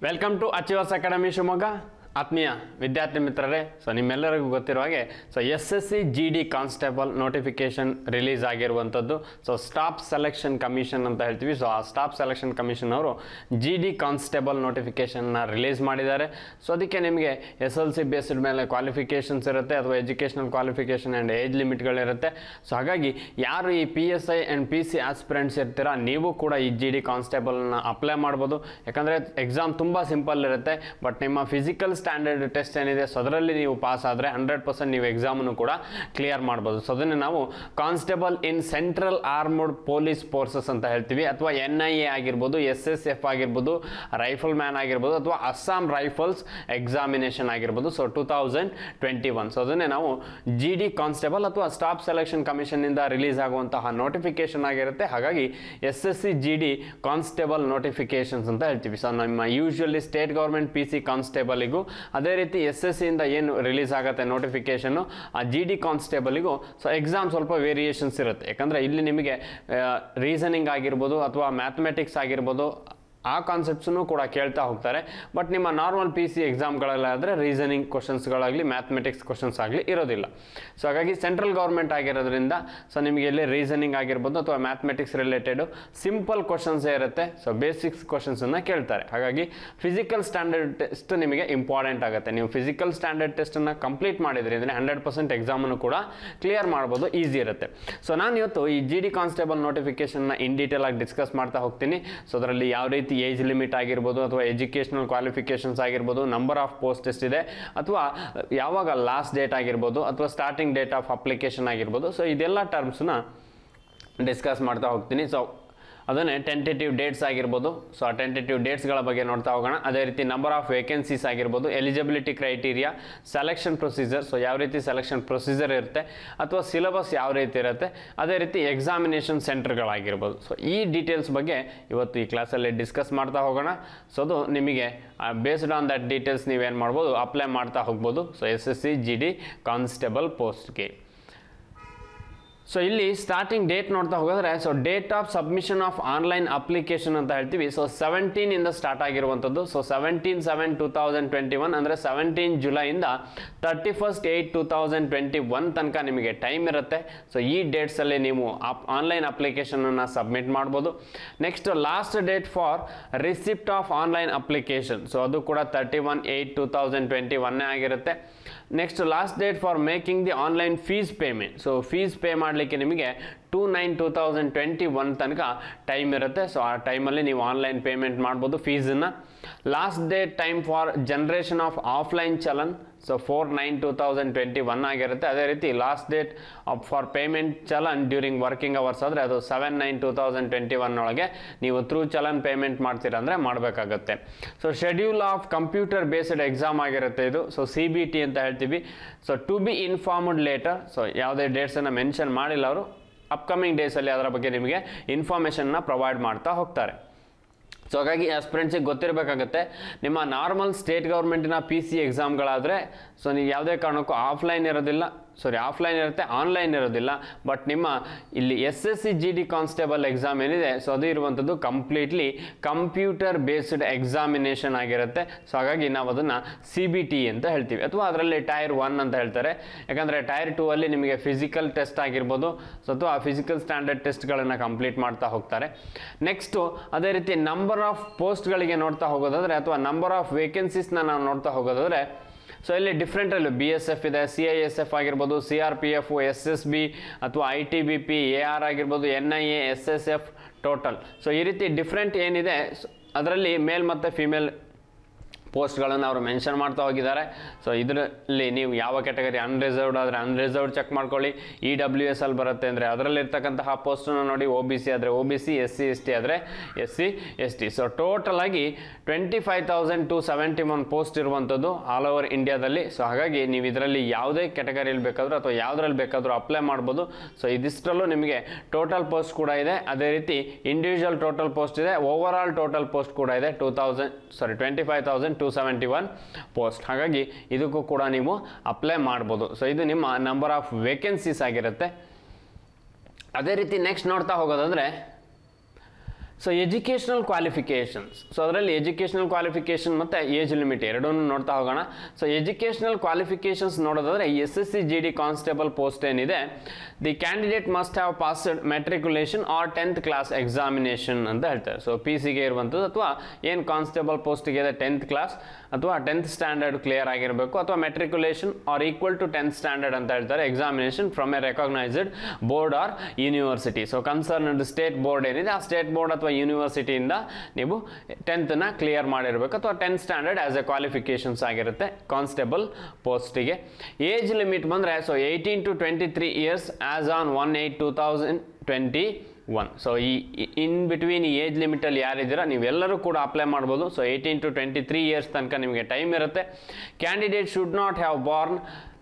welcome to achievers academy Shivamogga ಆತ್ಮೀಯ ವಿದ್ಯಾರ್ಥಿ ಮಿತ್ರರೇ ಸೊ ನಿಮ್ಮೆಲ್ಲರಿಗೂ ಗೊತ್ತಿರೋ ಹಾಗೆ so S S C G D constable notification release ಆಗಿರುವಂಥದ್ದು ಸೊ ಸ್ಟಾಫ್ ಸೆಲೆಕ್ಷನ್ ಕಮಿಷನ್ ಅಂತ ಹೇಳ್ತೀವಿ ಸೊ ಆ ಸ್ಟಾಫ್ ಸೆಲೆಕ್ಷನ್ ಕಮಿಷನ್ ಅವರು ಜಿ ಡಿ ಕಾನ್ಸ್ಟೇಬಲ್ ನೋಟಿಫಿಕೇಶನ್ನ ರಿಲೀಸ್ ಮಾಡಿದ್ದಾರೆ ಸೊ ಅದಕ್ಕೆ ನಿಮಗೆ ಎಸ್ ಎಲ್ ಸಿ ಬೇಸ್ಡ್ ಮೇಲೆ ಕ್ವಾಲಿಫಿಕೇಷನ್ಸ್ ಇರುತ್ತೆ ಅಥವಾ ಎಜುಕೇಷನಲ್ ಕ್ವಾಲಿಫಿಕೇಷನ್ ಆ್ಯಂಡ್ ಏಜ್ ಲಿಮಿಟ್ಗಳಿರುತ್ತೆ ಸೊ ಹಾಗಾಗಿ ಯಾರು ಈ P S I and P C aspirants ಇರ್ತೀರಾ ನೀವು ಕೂಡ ಈ ಜಿ ಡಿ ಕಾನ್ಸ್ಟೇಬಲ್ನ ಅಪ್ಲೈ ಮಾಡ್ಬೋದು ಯಾಕಂದರೆ ಎಕ್ಸಾಮ್ ತುಂಬ ಸಿಂಪಲ್ ಇರುತ್ತೆ ಬಟ್ ನಿಮ್ಮ ಫಿಸಿಕಲ್ ಸ್ಟ್ಯಾಂಡರ್ಡ್ ಟೆಸ್ಟ್ ಏನಿದೆ ಸೊ ಅದರಲ್ಲಿ ನೀವು ಪಾಸ್ ಆದರೆ ಹಂಡ್ರೆಡ್ ಪರ್ಸೆಂಟ್ ನೀವು ಎಕ್ಸಾಮನ್ನು ಕೂಡ ಕ್ಲಿಯರ್ ಮಾಡ್ಬೋದು ಸೊ ಅದನ್ನೇ ನಾವು constable in central armed police forces ಅಂತ ಹೇಳ್ತೀವಿ ಅಥವಾ ಎನ್ ಐ ಎ ಆಗಿರ್ಬೋದು ಎಸ್ ಎಸ್ ಎಫ್ ಆಗಿರ್ಬೋದು ರೈಫಲ್ ಮ್ಯಾನ್ ಆಗಿರ್ಬೋದು ಅಥವಾ ಅಸ್ಸಾಂ ರೈಫಲ್ಸ್ ಎಕ್ಸಾಮಿನೇಷನ್ ಆಗಿರ್ಬೋದು so two thousand twenty one so ಅದನ್ನೇ ನಾವು ಜಿ ಡಿ ಕಾನ್ಸ್ಟೇಬಲ್ ಅಥವಾ ಸ್ಟಾಫ್ ಸೆಲೆಕ್ಷನ್ ಕಮಿಷನ್ನಿಂದ ರಿಲೀಸ್ ಆಗುವಂತಹ ನೋಟಿಫಿಕೇಶನ್ ಆಗಿರುತ್ತೆ ಹಾಗಾಗಿ S S C G D constable notifications ಅಂತ ಹೇಳ್ತೀವಿ ಸೊ ನಮ್ಮ usually state government P C ಕಾನ್ಸ್ಟೇಬಲಿಗೂ ಅದೇ ರೀತಿ ಎಸ್ ಎಸ್ ಸಿಯಿಂದ ಏನು ರಿಲೀಸ್ ಆಗುತ್ತೆ ನೋಟಿಫಿಕೇಶನ್ನು ಆ ಜಿ ಡಿ ಕಾನ್ಸ್ಟೇಬಲಿಗೂ ಸೊ ಎಕ್ಸಾಮ್ ಸ್ವಲ್ಪ ವೇರಿಯೇಷನ್ಸ್ ಇರುತ್ತೆ ಯಾಕಂದರೆ ಇಲ್ಲಿ ನಿಮಗೆ ರೀಸನಿಂಗ್ ಆಗಿರ್ಬೋದು ಅಥವಾ ಮ್ಯಾಥಮೆಟಿಕ್ಸ್ ಆಗಿರ್ಬೋದು ಆ ಕಾನ್ಸೆಪ್ಟ್ಸನ್ನು ಕೂಡ ಕೇಳ್ತಾ ಹೋಗ್ತಾರೆ ಬಟ್ ನಿಮ್ಮ ನಾರ್ಮಲ್ ಪಿ ಸಿ ಎಕ್ಸಾಮ್ಗಳಲ್ಲಾದರೆ ರೀಸನಿಂಗ್ ಕ್ವಶನ್ಸ್ಗಳಾಗಲಿ ಮ್ಯಾಥಮೆಟಿಕ್ಸ್ ಕ್ವಶನ್ಸ್ ಆಗಲಿ ಇರೋದಿಲ್ಲ ಸೊ ಹಾಗಾಗಿ ಸೆಂಟ್ರಲ್ ಗೌರ್ಮೆಂಟ್ ಆಗಿರೋದ್ರಿಂದ ಸೊ ನಿಮಗೆ ಇಲ್ಲಿ ರೀಸನಿಂಗ್ ಆಗಿರ್ಬೋದು ಅಥವಾ ಮ್ಯಾಥಮೆಟಿಕ್ಸ್ ರಿಲೇಟೆಡು ಸಿಂಪಲ್ ಕ್ವಶನ್ಸೇ ಇರುತ್ತೆ ಸೊ ಬೇಸಿಕ್ಸ್ ಕ್ವಶನ್ಸನ್ನು ಕೇಳ್ತಾರೆ ಹಾಗಾಗಿ ಫಿಸಿಕಲ್ ಸ್ಟ್ಯಾಂಡರ್ಡ್ ಟೆಸ್ಟ್ ನಿಮಗೆ ಇಂಪಾರ್ಟೆಂಟ್ ಆಗುತ್ತೆ ನೀವು ಫಿಸಿಕಲ್ ಸ್ಟ್ಯಾಂಡರ್ಡ್ ಟೆಸ್ಟನ್ನು ಕಂಪ್ಲೀಟ್ ಮಾಡಿದ್ರಿ ಅಂದರೆ ಹಂಡ್ರೆಡ್ ಪರ್ಸೆಂಟ್ ಎಕ್ಸಾಮನ್ನು ಕೂಡ ಕ್ಲಿಯರ್ ಮಾಡ್ಬೋದು ಈಸಿ ಇರುತ್ತೆ ಸೊ ನಾನು ಇವತ್ತು ಈ ಜಿ ಡಿ ಕಾನ್ಸ್ಟೇಬಲ್ ನೋಟಿಫಿಕೇಶನ್ನ ಇನ್ ಡೀಟೇಲ್ ಆಗಿ ಡಿಸ್ಕಸ್ ಮಾಡ್ತಾ ಹೋಗ್ತೀನಿ ಸೊ ಅದರಲ್ಲಿ ಯಾವ ರೀತಿ ಏಜ್ ಲಿಮಿಟ್ ಆಗಿರ್ಬೋದು ಅಥವಾ ಎಜುಕೇಷನಲ್ ಕ್ವಾಲಿಫಿಕೇಷನ್ಸ್ ಆಗಿರ್ಬೋದು ನಂಬರ್ ಆಫ್ ಪೋಸ್ಟ್ ಎಷ್ಟಿದೆ ಅಥವಾ ಯಾವಾಗ ಲಾಸ್ಟ್ ಡೇಟ್ ಆಗಿರ್ಬೋದು ಅಥವಾ ಸ್ಟಾರ್ಟಿಂಗ್ ಡೇಟ್ ಆಫ್ ಅಪ್ಲಿಕೇಶನ್ ಆಗಿರ್ಬೋದು ಸೊ ಇದೆಲ್ಲ ಟರ್ಮ್ಸ್ನ ಡಿಸ್ಕಸ್ ಮಾಡ್ತಾ ಹೋಗ್ತೀನಿ ಸೊ ಅದನ್ನೇ ಟೆಂಟೇಟಿವ್ ಡೇಟ್ಸ್ ಆಗಿರ್ಬೋದು ಸೊ ಆ ಟೆಂಟೇಟಿವ್ ಡೇಟ್ಸ್ಗಳ ಬಗ್ಗೆ ನೋಡ್ತಾ ಹೋಗೋಣ ಅದೇ ರೀತಿ ನಂಬರ್ ಆಫ್ ವೇಕೆನ್ಸೀಸ್ ಆಗಿರ್ಬೋದು eligibility criteria selection procedure so ಯಾವ ರೀತಿ ಸೆಲೆಕ್ಷನ್ ಪ್ರೊಸೀಜರ್ ಇರುತ್ತೆ ಅಥವಾ ಸಿಲೆಬಸ್ ಯಾವ ರೀತಿ ಇರುತ್ತೆ ಅದೇ ರೀತಿ ಎಕ್ಸಾಮಿನೇಷನ್ ಸೆಂಟರ್ಗಳಾಗಿರ್ಬೋದು ಸೊ ಈ ಡೀಟೇಲ್ಸ್ ಬಗ್ಗೆ ಇವತ್ತು ಈ ಕ್ಲಾಸಲ್ಲಿ ಡಿಸ್ಕಸ್ ಮಾಡ್ತಾ ಹೋಗೋಣ ಸೊ ಅದು ನಿಮಗೆ ಬೇಸ್ಡ್ ಆನ್ ದಟ್ ಡೀಟೇಲ್ಸ್ ನೀವೇನು ಮಾಡ್ಬೋದು ಅಪ್ಲೈ ಮಾಡ್ತಾ ಹೋಗ್ಬೋದು so S S C G D constable ಪೋಸ್ಟ್ಗೆ ಸೊ ಇಲ್ಲಿ ಸ್ಟಾರ್ಟಿಂಗ್ ಡೇಟ್ ನೋಡ್ತಾ ಹೋಗೋದ್ರೆ so date of submission of online application ಅಂತ ಹೇಳ್ತೀವಿ ಸೊ ಸೆವೆಂಟೀನ್ ಇಂದ ಸ್ಟಾರ್ಟ್ ಆಗಿರುವಂಥದ್ದು so seventeen seven two thousand twenty one ಅಂದರೆ ಸೆವೆಂಟೀನ್ ಜುಲೈಯಿಂದ thirty first eight two thousand twenty one ತನಕ ನಿಮಗೆ ಟೈಮ್ ಇರುತ್ತೆ ಸೊ ಈ ಡೇಟ್ಸಲ್ಲಿ ನೀವು ಅಪ್ ಆನ್ಲೈನ್ ಅಪ್ಲಿಕೇಶನನ್ನು ಸಬ್ಮಿಟ್ ಮಾಡ್ಬೋದು next last date for receipt of online application so ಅದು ಕೂಡ thirty one eight two thousand twenty ಒನ್ನೇ ಆಗಿರುತ್ತೆ next last date for making the online fees payment so fees pay ಮಾಡಲಿಕ್ಕೆ ನಿಮಗೆ two nine two thousand twenty one ತನಕ time ಇರುತ್ತೆ so ಆ ಟೈಮಲ್ಲಿ ನೀವು ಆನ್ಲೈನ್ ಪೇಮೆಂಟ್ ಮಾಡ್ಬೋದು ಫೀಸನ್ನು last date time for generation of offline challan so four nine two thousand twenty one ಆಗಿರುತ್ತೆ ಅದೇ ರೀತಿ last date for payment challan during working hours ಆದರೆ ಅದು seven nine two thousand twenty one ಒಳಗೆ ನೀವು ಥ್ರೂ ಚಲನ್ ಪೇಮೆಂಟ್ ಮಾಡ್ತೀರಾ ಅಂದರೆ ಮಾಡಬೇಕಾಗತ್ತೆ so schedule of computer based exam ಆಗಿರುತ್ತೆ ಇದು ಸೊ ಸಿ ಬಿ ಟಿ ಅಂತ ಹೇಳ್ತೀವಿ so to be informed later so ಯಾವುದೇ ಡೇಟ್ಸನ್ನು ಮೆನ್ಷನ್ ಮಾಡಿಲ್ಲ ಅವರು ಅಪ್ಕಮಿಂಗ್ ಡೇಸಲ್ಲಿ ಅದರ ಬಗ್ಗೆ ನಿಮಗೆ ಇನ್ಫಾರ್ಮೇಷನ್ನ ಪ್ರೊವೈಡ್ ಮಾಡ್ತಾ ಹೋಗ್ತಾರೆ ಸೊ ಹಾಗಾಗಿ ಆಸ್ಪಿರೆಂಟ್ಸಿಗೆ ಗೊತ್ತಿರಬೇಕಾಗತ್ತೆ ನಿಮ್ಮ ನಾರ್ಮಲ್ ಸ್ಟೇಟ್ ಗೌರ್ಮೆಂಟಿನ ಪಿ ಸಿ ಎಕ್ಸಾಮ್ಗಳಾದರೆ ಸೊ ನೀವು ಯಾವುದೇ ಕಾರಣಕ್ಕೂ ಆಫ್ಲೈನ್ ಇರೋದಿಲ್ಲ ಸಾರಿ ಆಫ್ಲೈನ್ ಇರುತ್ತೆ ಆನ್ಲೈನ್ ಇರೋದಿಲ್ಲ ಬಟ್ ನಿಮ್ಮ ಇಲ್ಲಿ S S C G D constable exam ಏನಿದೆ ಸೊ ಅದು ಇರುವಂಥದ್ದು ಕಂಪ್ಲೀಟ್ಲಿ ಕಂಪ್ಯೂಟರ್ ಬೇಸ್ಡ್ ಎಕ್ಸಾಮಿನೇಷನ್ ಆಗಿರುತ್ತೆ ಸೊ ಹಾಗಾಗಿ ನಾವು ಅದನ್ನು ಸಿ ಬಿ ಟಿ ಅಂತ ಹೇಳ್ತೀವಿ ಅಥವಾ ಅದರಲ್ಲಿ ಟೈರ್ ಒನ್ ಅಂತ ಹೇಳ್ತಾರೆ ಯಾಕಂದರೆ ಟೈರ್ ಟೂ ಅಲ್ಲಿ ನಿಮಗೆ ಫಿಸಿಕಲ್ ಟೆಸ್ಟ್ ಆಗಿರ್ಬೋದು ಸೊ ಅಥವಾ ಫಿಸಿಕಲ್ ಸ್ಟ್ಯಾಂಡರ್ಡ್ ಟೆಸ್ಟ್ಗಳನ್ನು ಕಂಪ್ಲೀಟ್ ಮಾಡ್ತಾ ಹೋಗ್ತಾರೆ ನೆಕ್ಸ್ಟು ಅದೇ ರೀತಿ ನಂಬರ್ ಆಫ್ ಪೋಸ್ಟ್ಗಳಿಗೆ ನೋಡ್ತಾ ಹೋಗೋದಾದರೆ ಅಥವಾ ನಂಬರ್ ಆಫ್ ವೇಕೆನ್ಸೀಸ್ನ ನಾವು ನೋಡ್ತಾ ಹೋಗೋದಾದರೆ ಸೊ ಇಲ್ಲಿ ಡಿಫ್ರೆಂಟಲ್ಲಿ ಬಿ ಎಸ್ ಎಫ್ ಇದೆ ಸಿ ಐ ಎಸ್ ಎಫ್ ಆಗಿರ್ಬೋದು C R P F S S B ಅಥವಾ I T B P A R ಆಗಿರ್ಬೋದು N I A S S F total so ಈ ರೀತಿ ಡಿಫ್ರೆಂಟ್ ಏನಿದೆ ಅದರಲ್ಲಿ ಮೇಲ್ ಮತ್ತು ಫಿಮೇಲ್ ಪೋಸ್ಟ್ಗಳನ್ನು ಅವರು ಮೆನ್ಷನ್ ಮಾಡ್ತಾ ಹೋಗಿದ್ದಾರೆ ಸೊ ಇದರಲ್ಲಿ ನೀವು ಯಾವ ಕ್ಯಾಟಗರಿ ಅನ್ರಿಸರ್ವ್ಡ್ ಆದರೆ ಅನ್ರಿಸರ್ವ್ಡ್ ಚೆಕ್ ಮಾಡ್ಕೊಳ್ಳಿ ಇ ಡಬ್ಲ್ಯೂ ಎಸ್ ಅಲ್ಲಿ ಬರುತ್ತೆ ಅಂದರೆ ಅದರಲ್ಲಿರ್ತಕ್ಕಂತಹ ಪೋಸ್ಟನ್ನು ನೋಡಿ ಒ ಬಿ ಸಿ ಆದರೆ O B C S C S T ಆದರೆ S C S T so total ಆಗಿ twenty five thousand two seventy one post ಇರುವಂಥದ್ದು ಆಲ್ ಓವರ್ ಇಂಡಿಯಾದಲ್ಲಿ ಸೊ ಹಾಗಾಗಿ ನೀವು ಇದರಲ್ಲಿ ಯಾವುದೇ ಕ್ಯಾಟಗರಿಯಲ್ಲಿ ಬೇಕಾದರೂ ಅಥವಾ ಯಾವುದ್ರಲ್ಲಿ ಬೇಕಾದರೂ ಅಪ್ಲೈ ಮಾಡ್ಬೋದು ಸೊ ಇದಿಷ್ಟರಲ್ಲೂ ನಿಮಗೆ ಟೋಟಲ್ ಪೋಸ್ಟ್ ಕೂಡ ಇದೆ ಅದೇ ರೀತಿ ಇಂಡಿವಿಜುವಲ್ ಟೋಟಲ್ ಪೋಸ್ಟ್ ಇದೆ ಓವರ್ ಆಲ್ ಟೋಟಲ್ ಪೋಸ್ಟ್ ಕೂಡ ಇದೆ two thousand sorry twenty five thousand two seventy one post ಹಾಗಾಗಿ ಇದಕ್ಕೂ ಕೂಡ ನೀವು ಅಪ್ಲೈ ಮಾಡ್ಬೋದು ಸೊ ಇದು ನಿಮ್ಮ ನಂಬರ್ ಆಫ್ ವೇಕೆನ್ಸೀಸ್ ಆಗಿರುತ್ತೆ ಅದೇ ರೀತಿ ನೆಕ್ಸ್ಟ್ ನೋಡ್ತಾ ಹೋಗೋದಂದರೆ ಸೊ ಎಜುಕೇಷನಲ್ ಕ್ವಾಲಿಫಿಕೇಷನ್ಸ್ ಸೊ ಅದರಲ್ಲಿ ಎಜುಕೇಷನಲ್ ಕ್ವಾಲಿಫಿಕೇಷನ್ ಮತ್ತು ಏಜ್ ಲಿಮಿಟ್ ಎರಡನ್ನೂ ನೋಡ್ತಾ ಹೋಗೋಣ ಸೊ ಎಜುಕೇಷನಲ್ ಕ್ವಾಲಿಫಿಕೇಷನ್ಸ್ ನೋಡೋದಾದ್ರೆ S S C G D constable post ಏನಿದೆ the candidate must have passed matriculation or tenth class examination ಅಂತ ಹೇಳ್ತಾರೆ ಸೊ ಪಿ ಸಿಗೆ ಇರುವಂಥದ್ದು ಅಥವಾ ಏನು ಕಾನ್ಸ್ಟೇಬಲ್ ಪೋಸ್ಟಿಗೆ ಇದೆ ಟೆಂತ್ ಕ್ಲಾಸ್ ಅಥವಾ ಟೆಂತ್ ಸ್ಟ್ಯಾಂಡರ್ಡ್ ಕ್ಲಿಯರ್ ಆಗಿರಬೇಕು ಅಥವಾ matriculation or equal to tenth standard ಅಂತ ಹೇಳ್ತಾರೆ examination from a recognised board or university so concerned state board ಏನಿದೆ ಆ ಸ್ಟೇಟ್ ಬೋರ್ಡ್ ಅಥವಾ ಯೂನಿವರ್ಸಿಟಿಯಿಂದ ನೀವು ಟೆಂತ್ನ ಕ್ಲಿಯರ್ ಮಾಡಿರಬೇಕು ಅಥವಾ tenth standard as a qualifications ಆಗಿರುತ್ತೆ ಕಾನ್ಸ್ಟೇಬಲ್ ಪೋಸ್ಟಿಗೆ ಏಜ್ ಲಿಮಿಟ್ ಬಂದರೆ so eighteen to twenty three years as on one eight two thousand twenty one so ಈ ಇನ್ ಬಿಟ್ವೀನ್ ಈ ಏಜ್ ಲಿಮಿಟಲ್ಲಿ ಯಾರಿದ್ದೀರಾ ನೀವೆಲ್ಲರೂ ಕೂಡ ಅಪ್ಲೈ ಮಾಡ್ಬೋದು so eighteen to twenty three years ತನಕ ನಿಮಗೆ ಟೈಮ್ ಇರುತ್ತೆ candidate should not have born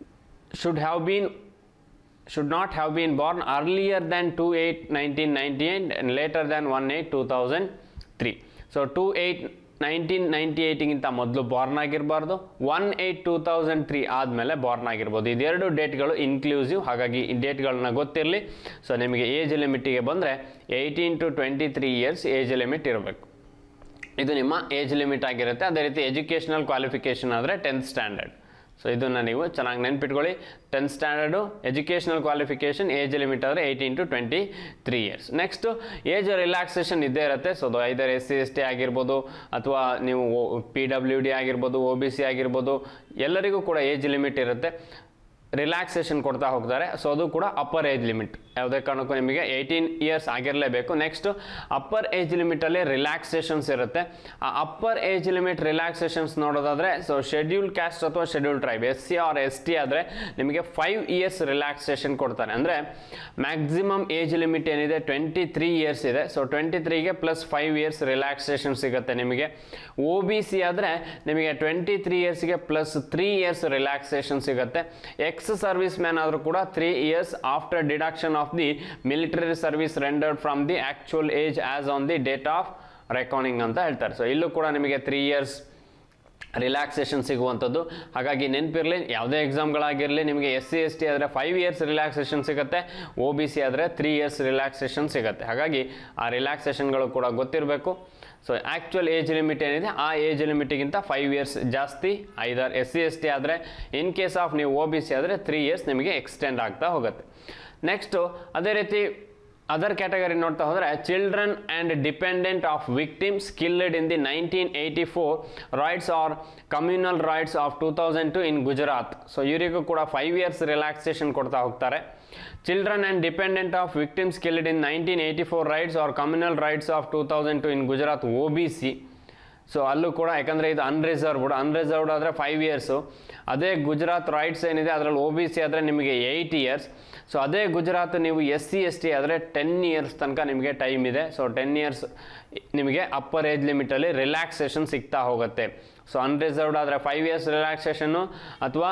should have been should not have been born earlier than 2 8 1998 and later than 1 8 2003 so 2 8 1998ಗಿಂತ ಮೊದಲು ಬಾರ್ನ್ ಆಗಿರಬಾರ್ದು one eight two thousand three ಆದಮೇಲೆ born ಆಗಿರ್ಬೋದು ಇದೆರಡು ಡೇಟ್ಗಳು inclusive ಹಾಗಾಗಿ ಈ ಡೇಟ್ಗಳನ್ನ ಗೊತ್ತಿರಲಿ ಸೊ ನಿಮಗೆ ಏಜ್ ಲಿಮಿಟಿಗೆ ಬಂದರೆ eighteen to twenty three years age limit ಇರಬೇಕು ಇದು ನಿಮ್ಮ ಏಜ್ ಲಿಮಿಟ್ ಆಗಿರುತ್ತೆ ಅದೇ ರೀತಿ ಎಜುಕೇಷನಲ್ ಕ್ವಾಲಿಫಿಕೇಷನ್ ಆದರೆ ಟೆಂತ್ ಸ್ಟ್ಯಾಂಡರ್ಡ್ ಸೊ ಇದನ್ನು ನೀವು ಚೆನ್ನಾಗಿ ನೆನ್ಪಿಟ್ಕೊಳ್ಳಿ tenth standard educational qualification age limit ಆದರೆ eighteen to twenty three years next age relaxation ಇದ್ದೇ ಇರುತ್ತೆ ಸೊ ಅದು either S C S T ಆಗಿರ್ಬೋದು ಅಥವಾ ನೀವು ಪಿ ಡಬ್ಲ್ಯೂ ಡಿ ಆಗಿರ್ಬೋದು ಒ ಬಿ ಸಿ ಆಗಿರ್ಬೋದು ಎಲ್ಲರಿಗೂ ಕೂಡ ಏಜ್ ಲಿಮಿಟ್ ಇರುತ್ತೆ ರಿಲ್ಯಾಕ್ಸೇಷನ್ ಕೊಡ್ತಾ ಹೋಗ್ತಾರೆ ಸೊ ಅದು ಕೂಡ ಅಪ್ಪರ್ ಏಜ್ ಲಿಮಿಟ್ ಯಾವುದೇ ಕಾರಣಕ್ಕೂ ನಿಮಗೆ ಏಯ್ಟೀನ್ ಇಯರ್ಸ್ ಆಗಿರಲೇಬೇಕು ನೆಕ್ಸ್ಟು ಅಪ್ಪರ್ ಏಜ್ ಲಿಮಿಟಲ್ಲಿ ರಿಲ್ಯಾಕ್ಸೇಷನ್ಸ್ ಇರುತ್ತೆ ಆ ಅಪ್ಪರ್ ಏಜ್ ಲಿಮಿಟ್ ರಿಲ್ಯಾಕ್ಸೇಷನ್ಸ್ ನೋಡೋದಾದರೆ ಸೊ ಶೆಡ್ಯೂಲ್ ಕ್ಯಾಸ್ಟ್ ಅಥವಾ schedule tribe S C or S T ಆದರೆ ನಿಮಗೆ ಫೈವ್ ಇಯರ್ಸ್ ರಿಲ್ಯಾಕ್ಸೇಷನ್ ಕೊಡ್ತಾರೆ ಅಂದರೆ ಮ್ಯಾಕ್ಸಿಮಮ್ ಏಜ್ ಲಿಮಿಟ್ ಏನಿದೆ ಟ್ವೆಂಟಿ ತ್ರೀ ಇಯರ್ಸ್ ಇದೆ ಸೊ ಟ್ವೆಂಟಿ ತ್ರೀಗೆ ಪ್ಲಸ್ ಫೈವ್ ಇಯರ್ಸ್ ರಿಲ್ಯಾಕ್ಸೇಷನ್ ಸಿಗುತ್ತೆ ನಿಮಗೆ ಒ ಬಿ ಸಿ ಆದರೆ ನಿಮಗೆ ಟ್ವೆಂಟಿ ತ್ರೀ ಇಯರ್ಸ್ಗೆ ಪ್ಲಸ್ ತ್ರೀ ಇಯರ್ಸ್ ರಿಲ್ಯಾಕ್ಸೇಷನ್ ಸಿಗುತ್ತೆ ಎಕ್ಸ್ ಸರ್ವಿಸ್ ಮ್ಯಾನ್ ಆದರೂ ಕೂಡ three years after deduction of the military service rendered from the actual age as on the date of recording ಅಂತ ಹೇಳ್ತಾರೆ so ಇಲ್ಲೂ ಕೂಡ ನಿಮಗೆ ತ್ರೀ ಇಯರ್ಸ್ ರಿಲ್ಯಾಕ್ಸೇಷನ್ ಸಿಗುವಂಥದ್ದು ಹಾಗಾಗಿ ನೆನಪಿರಲಿ ಯಾವುದೇ ಎಕ್ಸಾಮ್ಗಳಾಗಿರಲಿ ನಿಮಗೆ ಎಸ್ ಸಿ ಎಸ್ ಟಿ ಆದರೆ ಫೈವ್ ಇಯರ್ಸ್ ರಿಲ್ಯಾಕ್ಸೇಷನ್ ಸಿಗುತ್ತೆ ಒ ಬಿ ಸಿ ಆದರೆ ತ್ರೀ ಇಯರ್ಸ್ ರಿಲ್ಯಾಕ್ಸೇಷನ್ ಸಿಗುತ್ತೆ ಹಾಗಾಗಿ ಆ ರಿಲ್ಯಾಕ್ಸೇಷನ್ಗಳು ಕೂಡ ಗೊತ್ತಿರಬೇಕು ಸೊ ಆ್ಯಕ್ಚುಯಲ್ ಏಜ್ ಲಿಮಿಟ್ ಏನಿದೆ ಆ ಏಜ್ ಲಿಮಿಟಿಗಿಂತ ಫೈವ್ ಇಯರ್ಸ್ ಜಾಸ್ತಿ ಐದಾರು ಎಸ್ ಸಿ ಎಸ್ ಟಿ ಆದರೆ ಇನ್ ಕೇಸ್ ಆಫ್ ನೀವು ಒ ಬಿ ಸಿ ಆದರೆ ತ್ರೀ ಇಯರ್ಸ್ ನಿಮಗೆ ಎಕ್ಸ್ಟೆಂಡ್ ಆಗ್ತಾ ಹೋಗುತ್ತೆ ನೆಕ್ಸ್ಟು ಅದೇ ರೀತಿ ಅದರ್ ಕ್ಯಾಟಗರಿ ನೋಡ್ತಾ ಹೋದರೆ children and dependent of victim skilled in the nineteen eighty four riots or communal riots of two thousand two in Gujarat so ಇವರಿಗೂ ಕೂಡ ಫೈವ್ ಇಯರ್ಸ್ ರಿಲ್ಯಾಕ್ಸೇಷನ್ ಕೊಡ್ತಾ ಹೋಗ್ತಾರೆ children and dependent of victim skilled in nineteen eighty four riots or communal riots of two thousand two in Gujarat O B C so ಅಲ್ಲೂ ಕೂಡ ಯಾಕಂದರೆ ಇದು unreserved unreserved ಆದರೆ five years ಅದೇ ಗುಜರಾತ್ ರೈಟ್ಸ್ ಏನಿದೆ ಅದರಲ್ಲಿ ಒ ಬಿ ಸಿ ಆದರೆ ನಿಮಗೆ ಏಯ್ಟ್ ಇಯರ್ಸ್ ಸೊ ಅದೇ ಗುಜರಾತ್ ನೀವು ಎಸ್ ಸಿ ಎಸ್ ಟಿ ಆದರೆ ಟೆನ್ ಇಯರ್ಸ್ ತನಕ ನಿಮಗೆ ಟೈಮ್ ಇದೆ ಸೊ ಟೆನ್ ಇಯರ್ಸ್ ನಿಮಗೆ ಅಪ್ಪರ್ ಏಜ್ ಲಿಮಿಟಲ್ಲಿ ರಿಲ್ಯಾಕ್ಸೇಷನ್ ಸಿಗ್ತಾ ಹೋಗುತ್ತೆ ಸೊ ಅನ್ರಿಸರ್ವ್ಡ್ ಆದರೆ ಫೈವ್ ಇಯರ್ಸ್ ರಿಲ್ಯಾಕ್ಸೇಷನ್ನು ಅಥವಾ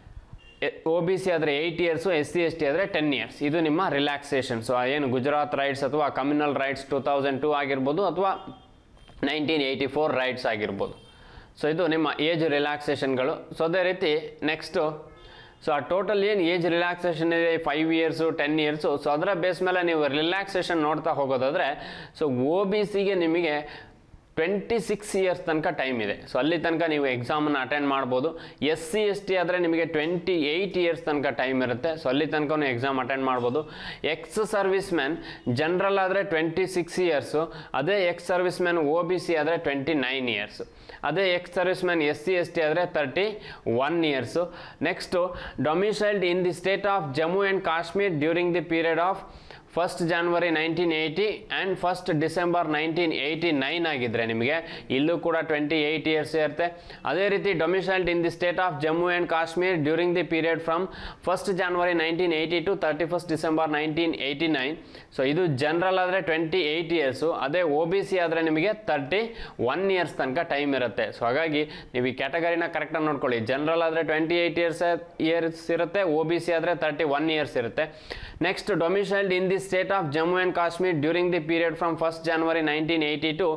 ಒ ಬಿ ಸಿ ಆದರೆ eight years S C S T ಆದರೆ ಟೆನ್ ಇಯರ್ಸ್ ಇದು ನಿಮ್ಮ ರಿಲ್ಯಾಕ್ಸೇಷನ್ ಸೊ ಏನು ಗುಜರಾತ್ ರೈಟ್ಸ್ ಅಥವಾ communal riots two thousand two ಆಗಿರ್ಬೋದು ಅಥವಾ ನೈನ್ಟೀನ್ ಏಯ್ಟಿ ಫೋರ್ ರೈಟ್ಸ್ ಆಗಿರ್ಬೋದು ಸೊ ಇದು ನಿಮ್ಮ ಏಜ್ ರಿಲ್ಯಾಕ್ಸೇಷನ್ಗಳು ಸೊ ಅದೇ ರೀತಿ ನೆಕ್ಸ್ಟು ಸೊ ಆ ಟೋಟಲ್ ಏನು ಏಜ್ ರಿಲ್ಯಾಕ್ಸೇಷನ್ ಇದೆ five years ten years so ಅದರ ಬೇಸ್ ಮೇಲೆ ನೀವು ರಿಲ್ಯಾಕ್ಸೇಷನ್ ನೋಡ್ತಾ ಹೋಗೋದಾದರೆ ಸೊ ಒ ಬಿ ಸಿಗೆ ನಿಮಗೆ ಟ್ವೆಂಟಿ ಸಿಕ್ಸ್ ಇಯರ್ಸ್ ತನಕ ಟೈಮ್ ಇದೆ ಸೊ ಅಲ್ಲಿ ತನಕ ನೀವು ಎಕ್ಸಾಮನ್ನು ಅಟೆಂಡ್ ಮಾಡ್ಬೋದು ಎಸ್ ಸಿ ಎಸ್ ಟಿ ಆದರೆ ನಿಮಗೆ ಟ್ವೆಂಟಿ ಏಯ್ಟ್ ಇಯರ್ಸ್ ತನಕ ಟೈಮ್ ಇರುತ್ತೆ ಸೊ ಅಲ್ಲಿ ತನಕ ಎಕ್ಸಾಮ್ ಅಟೆಂಡ್ ಮಾಡ್ಬೋದು ಎಕ್ಸ್ ಸರ್ವಿಸ್ ಮ್ಯಾನ್ ಜನರಲ್ ಆದರೆ ಟ್ವೆಂಟಿ ಸಿಕ್ಸ್ ಇಯರ್ಸು ಅದೇ ex service man O B C ಆದರೆ ಟ್ವೆಂಟಿ ನೈನ್ ಇಯರ್ಸು ಅದೇ ex service man S C S T ಆದರೆ thirty one years next domiciled in the state of Jammu and Kashmir during the period of first January nineteen eighty and first December nineteen eighty nine ಆಗಿದ್ದರೆ ನಿಮಗೆ ಇಲ್ಲೂ ಕೂಡ twenty eight years ಇರುತ್ತೆ ಅದೇ ರೀತಿ domiciled in the state of Jammu and Kashmir during the period from first January nineteen eighty to thirty first December nineteen eighty nine so ಇದು general ಆದರೆ twenty eight years ಅದೇ ಒ ಬಿ ಸಿ ಆದರೆ ನಿಮಗೆ thirty one years ತನಕ time ಇರುತ್ತೆ so ಹಾಗಾಗಿ ನೀವು ಈ ಕ್ಯಾಟಗರಿನ ಕರೆಕ್ಟಾಗಿ ನೋಡ್ಕೊಳ್ಳಿ ಜನರಲ್ ಆದರೆ ಟ್ವೆಂಟಿ ಏಯ್ಟ್ ಇಯರ್ಸ್ ಇಯರ್ಸ್ ಇರುತ್ತೆ ಒ ಬಿ ಸಿ ಆದರೆ ತರ್ಟಿ ಒನ್ ಇಯರ್ಸ್ ಇರುತ್ತೆ next domiciled in the state of Jammu and Kashmir during the period from first January nineteen eighty to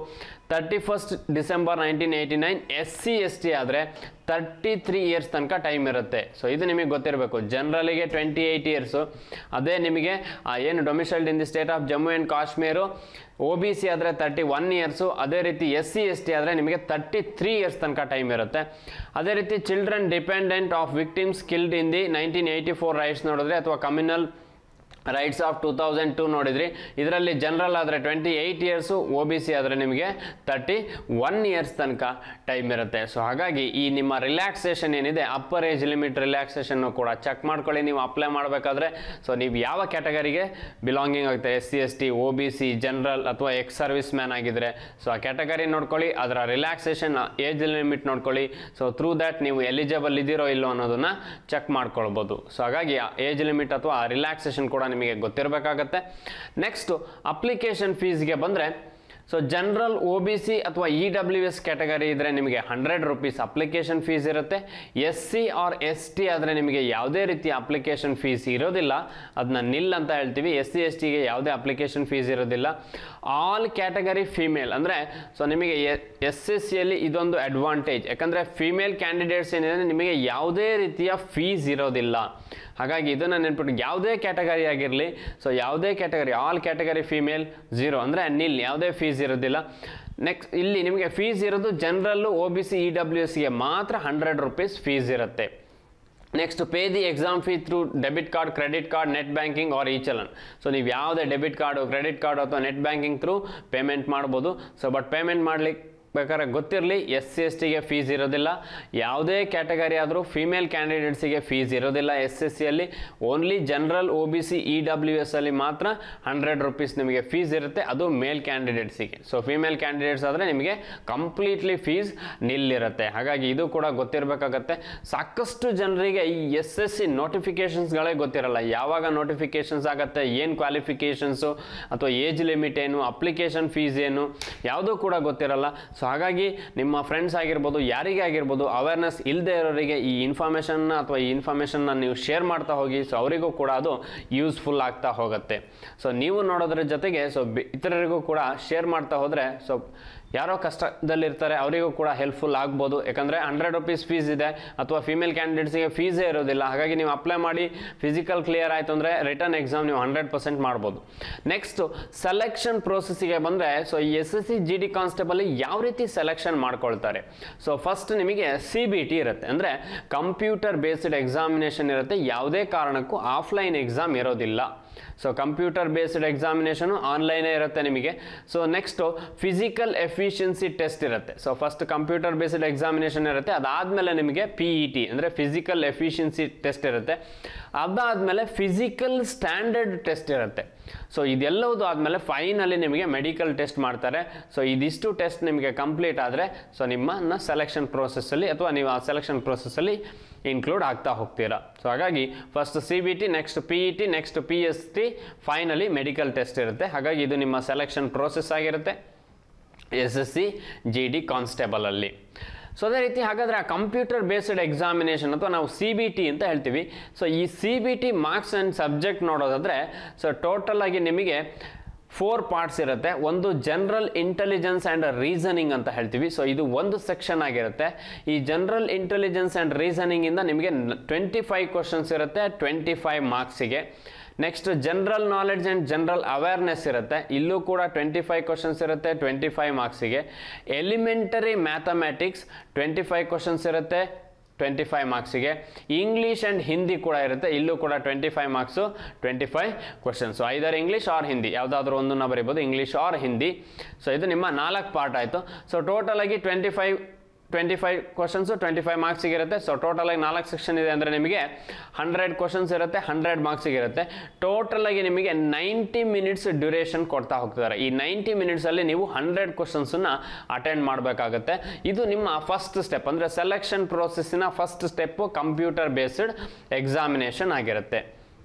thirty first December nineteen eighty nine S C S T ಆದರೆ thirty three years ತನಕ time ಇರುತ್ತೆ so ಇದು ನಿಮಗೆ ಗೊತ್ತಿರಬೇಕು ಜನರಲಿಗೆ twenty eight years ಅದೇ ನಿಮಗೆ ಆ, ಏನು domiciled in the state of Jammu and Kashmir O B C ಆದರೆ ತರ್ಟಿ ಒನ್ ಇಯರ್ಸು ಅದೇ ರೀತಿ ಎಸ್ ಸಿ ಎಸ್ ಟಿ ಆದರೆ ನಿಮಗೆ ತರ್ಟಿ ತ್ರೀ ಇಯರ್ಸ್ ತನಕ ಟೈಮ್ ಇರುತ್ತೆ ಅದೇ ರೀತಿ children dependent of victims killed in the nineteen eighty four riots ನೋಡಿದ್ರೆ ಅಥವಾ communal riots of two thousand two ನೋಡಿದ್ರಿ ಇದರಲ್ಲಿ ಜನರಲ್ ಆದರೆ twenty eight years O B C ಆದರೆ ನಿಮಗೆ ತರ್ಟಿ ಒನ್ ಇಯರ್ಸ್ ತನಕ ಟೈಮ್ ಇರುತ್ತೆ ಸೊ ಹಾಗಾಗಿ ಈ ನಿಮ್ಮ ರಿಲ್ಯಾಕ್ಸೇಷನ್ ಏನಿದೆ ಅಪ್ಪರ್ ಏಜ್ ಲಿಮಿಟ್ ರಿಲ್ಯಾಕ್ಸೇಷನ್ನು ಕೂಡ ಚೆಕ್ ಮಾಡ್ಕೊಳ್ಳಿ ನೀವು ಅಪ್ಲೈ ಮಾಡಬೇಕಾದ್ರೆ ಸೊ ನೀವು ಯಾವ ಕ್ಯಾಟಗರಿಗೆ ಬಿಲಾಂಗಿಂಗ್ ಆಗುತ್ತೆ S C S T O B C general ಅಥವಾ ಎಕ್ಸ್ ಸರ್ವಿಸ್ ಮ್ಯಾನ್ ಆಗಿದ್ರೆ ಸೊ ಆ ಕ್ಯಾಟಗರಿ ನೋಡ್ಕೊಳ್ಳಿ ಅದರ ರಿಲ್ಯಾಕ್ಸೇಷನ್ ಏಜ್ ಲಿಮಿಟ್ ನೋಡ್ಕೊಳ್ಳಿ ಸೊ ಥ್ರೂ ದ್ಯಾಟ್ ನೀವು ಎಲಿಜಿಬಲ್ ಇದ್ದೀರೋ ಇಲ್ಲೋ ಅನ್ನೋದನ್ನ ಚೆಕ್ ಮಾಡ್ಕೊಳ್ಬೋದು ಸೊ ಹಾಗಾಗಿ ಏಜ್ ಲಿಮಿಟ್ ಅಥವಾ ರಿಲ್ಯಾಕ್ಸೇಷನ್ ಕೂಡ ನಿಮಗೆ ಗೊತ್ತಿರಬೇಕಾಗತ್ತೆ ನೆಕ್ಸ್ಟ್ ಅಪ್ಲಿಕೇಶನ್ ಫೀಸ್ಗೆ ಬಂದರೆ so general O B C ಅಥವಾ ಇ ಡಬ್ಲ್ಯೂ ಎಸ್ ಕ್ಯಾಟಗರಿ ಇದ್ದರೆ ನಿಮಗೆ ಹಂಡ್ರೆಡ್ ರುಪೀಸ್ ಅಪ್ಲಿಕೇಶನ್ ಫೀಸ್ ಇರುತ್ತೆ S C or S T ಆದರೆ ನಿಮಗೆ ಯಾವುದೇ ರೀತಿಯ ಅಪ್ಲಿಕೇಶನ್ ಫೀಸ್ ಇರೋದಿಲ್ಲ ಅದನ್ನ ನಿಲ್ ಅಂತ ಹೇಳ್ತೀವಿ ಎಸ್ ಸಿ ಎಸ್ ಟಿಗೆ ಯಾವುದೇ ಅಪ್ಲಿಕೇಶನ್ ಫೀಸ್ ಇರೋದಿಲ್ಲ ಆಲ್ ಕ್ಯಾಟಗರಿ ಫೀಮೇಲ್ ಅಂದರೆ ಸೊ ನಿಮಗೆ ಎಸ್ ಎಸ್ ಸಿಯಲ್ಲಿ ಇದೊಂದು ಅಡ್ವಾಂಟೇಜ್ ಯಾಕಂದರೆ ಫೀಮೇಲ್ ಕ್ಯಾಂಡಿಡೇಟ್ಸ್ ಏನಿದೆ ನಿಮಗೆ ಯಾವುದೇ ರೀತಿಯ ಫೀಸ್ ಇರೋದಿಲ್ಲ ಹಾಗಾಗಿ ಇದನ್ನು ನೆನ್ಪಿಟ್ಟು ಯಾವುದೇ ಕ್ಯಾಟಗರಿ ಆಗಿರಲಿ ಸೊ ಯಾವುದೇ category all category female zero ಅಂದರೆ ನಿಲ್ ಯಾವುದೇ ಫೀಸ್ ಇರೋದಿಲ್ಲ ನೆಕ್ಸ್ಟ್ ಇಲ್ಲಿ ನಿಮಗೆ ಫೀಸ್ ಇರೋದು general O B C E W ಎಸ್ಗೆ ಮಾತ್ರ ಹಂಡ್ರೆಡ್ ರುಪೀಸ್ ಫೀಸ್ ಇರುತ್ತೆ next pay the exam fee through debit card credit card net banking or e challan so ನೀವು ಯಾವುದೇ ಡೆಬಿಟ್ ಕಾರ್ಡು ಕ್ರೆಡಿಟ್ ಕಾರ್ಡು ಅಥವಾ ನೆಟ್ ಬ್ಯಾಂಕಿಂಗ್ ಥ್ರೂ ಪೇಮೆಂಟ್ ಮಾಡ್ಬೋದು so but payment ಮಾಡ್ಲಿಕ್ಕೆ ಬೇಕಾದ್ರೆ ಗೊತ್ತಿರಲಿ ಎಸ್ ಸಿ ಎಸ್ ಟಿಗೆ fees ಇರೋದಿಲ್ಲ ಯಾವುದೇ ಕ್ಯಾಟಗರಿ ಆದರೂ ಫಿಮೇಲ್ ಕ್ಯಾಂಡಿಡೇಟ್ಸಿಗೆ ಫೀಸ್ ಇರೋದಿಲ್ಲ ಎಸ್ ಎಸ್ ಸಿಯಲ್ಲಿ only general O B C E W S ಅಲ್ಲಿ ಮಾತ್ರ ಹಂಡ್ರೆಡ್ ರುಪೀಸ್ ನಿಮಗೆ ಫೀಸ್ ಇರುತ್ತೆ ಅದು ಮೇಲ್ ಕ್ಯಾಂಡಿಡೇಟ್ಸಿಗೆ ಸೊ ಫಿಮೇಲ್ ಕ್ಯಾಂಡಿಡೇಟ್ಸ್ ಆದರೆ ನಿಮಗೆ ಕಂಪ್ಲೀಟ್ಲಿ ಫೀಸ್ ನಿಲ್ಲಿರುತ್ತೆ ಹಾಗಾಗಿ ಇದು ಕೂಡ ಗೊತ್ತಿರಬೇಕಾಗತ್ತೆ ಸಾಕಷ್ಟು ಜನರಿಗೆ ಈ ಎಸ್ ಎಸ್ ಸಿ ನೋಟಿಫಿಕೇಷನ್ಸ್ಗಳೇ ಗೊತ್ತಿರಲ್ಲ ಯಾವಾಗ ನೋಟಿಫಿಕೇಷನ್ಸ್ ಆಗುತ್ತೆ ಏನು ಕ್ವಾಲಿಫಿಕೇಷನ್ಸು ಅಥವಾ ಏಜ್ ಲಿಮಿಟ್ ಏನು ಅಪ್ಲಿಕೇಶನ್ ಫೀಸ್ ಏನು ಯಾವುದೂ ಕೂಡ ಗೊತ್ತಿರಲ್ಲ ಸೊ ಹಾಗಾಗಿ ನಿಮ್ಮ ಫ್ರೆಂಡ್ಸ್ ಆಗಿರ್ಬೋದು ಯಾರಿಗೆ ಆಗಿರ್ಬೋದು ಅವೇರ್ನೆಸ್ ಇಲ್ಲದೆ ಇರೋರಿಗೆ ಈ ಇನ್ಫಾರ್ಮೇಷನ್ನ ಅಥವಾ ಈ ಇನ್ಫಾರ್ಮೇಷನ್ನ ನೀವು ಶೇರ್ ಮಾಡ್ತಾ ಹೋಗಿ ಸೊ ಅವರಿಗೂ ಕೂಡ ಅದು ಯೂಸ್ಫುಲ್ ಆಗ್ತಾ ಹೋಗುತ್ತೆ ಸೊ ನೀವು ನೋಡೋದ್ರ ಜೊತೆಗೆ ಸೊ ಇತರರಿಗೂ ಕೂಡ ಶೇರ್ ಮಾಡ್ತಾ ಹೋದರೆ ಸೊ ಯಾರೋ ಕಷ್ಟದಲ್ಲಿರ್ತಾರೆ ಅವರಿಗೂ ಕೂಡ ಹೆಲ್ಪ್ಫುಲ್ ಆಗ್ಬೋದು ಯಾಕಂದರೆ ಹಂಡ್ರೆಡ್ ರುಪೀಸ್ ಫೀಸ್ ಇದೆ ಅಥವಾ ಫಿಮೇಲ್ ಕ್ಯಾಂಡಿಡೇಟ್ಸಿಗೆ ಫೀಸೇ ಇರೋದಿಲ್ಲ ಹಾಗಾಗಿ ನೀವು ಅಪ್ಲೈ ಮಾಡಿ ಫಿಸಿಕಲ್ ಕ್ಲಿಯರ್ ಆಯಿತು ಅಂದರೆ ರಿಟರ್ನ್ ಎಕ್ಸಾಮ್ ನೀವು ಹಂಡ್ರೆಡ್ ಪರ್ಸೆಂಟ್ ಮಾಡ್ಬೋದು ನೆಕ್ಸ್ಟು ಸೆಲೆಕ್ಷನ್ ಪ್ರೋಸೆಸ್ಸಿಗೆ ಬಂದರೆ ಸೊ ಈ S S C G D constable ಯಾವ ರೀತಿ ಸೆಲೆಕ್ಷನ್ ಮಾಡ್ಕೊಳ್ತಾರೆ ಸೊ ಫಸ್ಟ್ ನಿಮಗೆ ಸಿ ಬಿ ಟಿ ಇರುತ್ತೆ ಅಂದರೆ ಕಂಪ್ಯೂಟರ್ ಬೇಸ್ಡ್ ಎಕ್ಸಾಮಿನೇಷನ್ ಇರುತ್ತೆ ಯಾವುದೇ ಕಾರಣಕ್ಕೂ ಆಫ್ಲೈನ್ ಎಕ್ಸಾಮ್ ಇರೋದಿಲ್ಲ ಸೊ ಕಂಪ್ಯೂಟರ್ ಬೇಸ್ಡ್ ಎಕ್ಸಾಮಿನೇಷನು ಆನ್ಲೈನೇ ಇರುತ್ತೆ ನಿಮಗೆ so next physical efficiency test ಇರುತ್ತೆ so first computer based examination ಇರುತ್ತೆ ಅದಾದಮೇಲೆ ನಿಮಗೆ ಪಿ ಇ ಟಿ ಅಂದರೆ ಫಿಸಿಕಲ್ ಎಫಿಷಿಯನ್ಸಿ ಟೆಸ್ಟ್ ಇರುತ್ತೆ ಅದಾದಮೇಲೆ ಫಿಸಿಕಲ್ ಸ್ಟ್ಯಾಂಡರ್ಡ್ ಟೆಸ್ಟ್ ಇರುತ್ತೆ ಸೊ ಇದೆಲ್ಲವುದು ಆದಮೇಲೆ ಫೈನಲಿ ನಿಮಗೆ ಮೆಡಿಕಲ್ ಟೆಸ್ಟ್ ಮಾಡ್ತಾರೆ ಸೊ ಇದಿಷ್ಟು ಟೆಸ್ಟ್ ನಿಮಗೆ ಕಂಪ್ಲೀಟ್ ಆದರೆ ಸೊ ನಿಮ್ಮನ್ನ ಸೆಲೆಕ್ಷನ್ ಪ್ರೋಸೆಸ್ಸಲ್ಲಿ ಅಥವಾ ನೀವು ಆ ಸೆಲೆಕ್ಷನ್ ಪ್ರೋಸೆಸ್ಸಲ್ಲಿ ಇನ್ಕ್ಲೂಡ್ ಆಗ್ತಾ ಹೋಗ್ತೀರಾ ಸೊ ಹಾಗಾಗಿ first C B T next P E T next P S T finally medical test ಇರುತ್ತೆ ಹಾಗಾಗಿ ಇದು ನಿಮ್ಮ ಸೆಲೆಕ್ಷನ್ ಪ್ರೋಸೆಸ್ ಆಗಿರುತ್ತೆ S S C G D ಕಾನ್ಸ್ಟೇಬಲಲ್ಲಿ ಸೊ ಅದೇ ರೀತಿ ಹಾಗಾದರೆ ಆ ಕಂಪ್ಯೂಟರ್ ಬೇಸ್ಡ್ ಎಕ್ಸಾಮಿನೇಷನ್ ಅಥವಾ ನಾವು ಸಿ ಬಿ ಟಿ ಅಂತ ಹೇಳ್ತೀವಿ ಸೊ ಈ C B T marks and subject ನೋಡೋದಾದರೆ ಸೊ ಟೋಟಲ್ ಆಗಿ ನಿಮಗೆ ಫೋರ್ ಪಾರ್ಟ್ಸ್ ಇರುತ್ತೆ ಒಂದು ಜನರಲ್ ಇಂಟೆಲಿಜೆನ್ಸ್ ಆ್ಯಂಡ್ ರೀಸನಿಂಗ್ ಅಂತ ಹೇಳ್ತೀವಿ ಸೊ ಇದು ಒಂದು ಸೆಕ್ಷನ್ ಆಗಿರುತ್ತೆ ಈ ಜನರಲ್ ಇಂಟೆಲಿಜೆನ್ಸ್ ಆ್ಯಂಡ್ ರೀಸನಿಂಗಿಂದ ನಿಮಗೆ ಟ್ವೆಂಟಿ ಫೈವ್ ಕ್ವಶನ್ಸ್ ಇರುತ್ತೆ ಟ್ವೆಂಟಿ ಫೈವ್ ಮಾರ್ಕ್ಸಿಗೆ next general knowledge and general awareness ಇರುತ್ತೆ ಇಲ್ಲೂ ಕೂಡ ಟ್ವೆಂಟಿ ಫೈವ್ ಕ್ವಶನ್ಸ್ ಇರುತ್ತೆ ಟ್ವೆಂಟಿ ಫೈವ್ ಮಾರ್ಕ್ಸಿಗೆ elementary mathematics twenty five questions ಇರುತ್ತೆ ಟ್ವೆಂಟಿ ಫೈವ್ ಮಾರ್ಕ್ಸಿಗೆ ಇಂಗ್ಲೀಷ್ ಆ್ಯಂಡ್ ಹಿಂದಿ ಕೂಡ ಇರುತ್ತೆ ಇಲ್ಲೂ ಕೂಡ twenty five marks twenty five questions either English or Hindi ಯಾವುದಾದ್ರೂ ಒಂದನ್ನ ಬರೀಬೋದು ಇಂಗ್ಲೀಷ್ ಆರ್ ಹಿಂದಿ ಸೊ ಇದು ನಿಮ್ಮ ನಾಲ್ಕು ಪಾರ್ಟ್ ಆಯಿತು ಸೊ ಟೋಟಲ್ ಆಗಿ twenty five twenty five questions twenty five ಮಾರ್ಕ್ಸಿಗೆ ಇರುತ್ತೆ ಸೊ ಟೋಟಲ್ ಆಗಿ ನಾಲ್ಕು ಸೆಕ್ಷನ್ ಇದೆ ಅಂದರೆ ನಿಮಗೆ ಹಂಡ್ರೆಡ್ ಕ್ವಶನ್ಸ್ ಇರುತ್ತೆ ಹಂಡ್ರೆಡ್ ಮಾರ್ಕ್ಸಿಗೆ ಇರುತ್ತೆ ಟೋಟಲ್ ಆಗಿ ನಿಮಗೆ ನೈಂಟಿ ಮಿನಿಟ್ಸ್ ಡ್ಯೂರೇಷನ್ ಕೊಡ್ತಾ ಹೋಗ್ತಾರೆ ಈ ನೈಂಟಿ ಮಿನಿಟ್ಸಲ್ಲಿ ನೀವು ಹಂಡ್ರೆಡ್ ಕ್ವಶನ್ಸನ್ನು ಅಟೆಂಡ್ ಮಾಡಬೇಕಾಗುತ್ತೆ ಇದು ನಿಮ್ಮ ಫಸ್ಟ್ ಸ್ಟೆಪ್ ಅಂದರೆ ಸೆಲೆಕ್ಷನ್ ಪ್ರೋಸೆಸ್ಸಿನ first step computer based examination ಆಗಿರುತ್ತೆ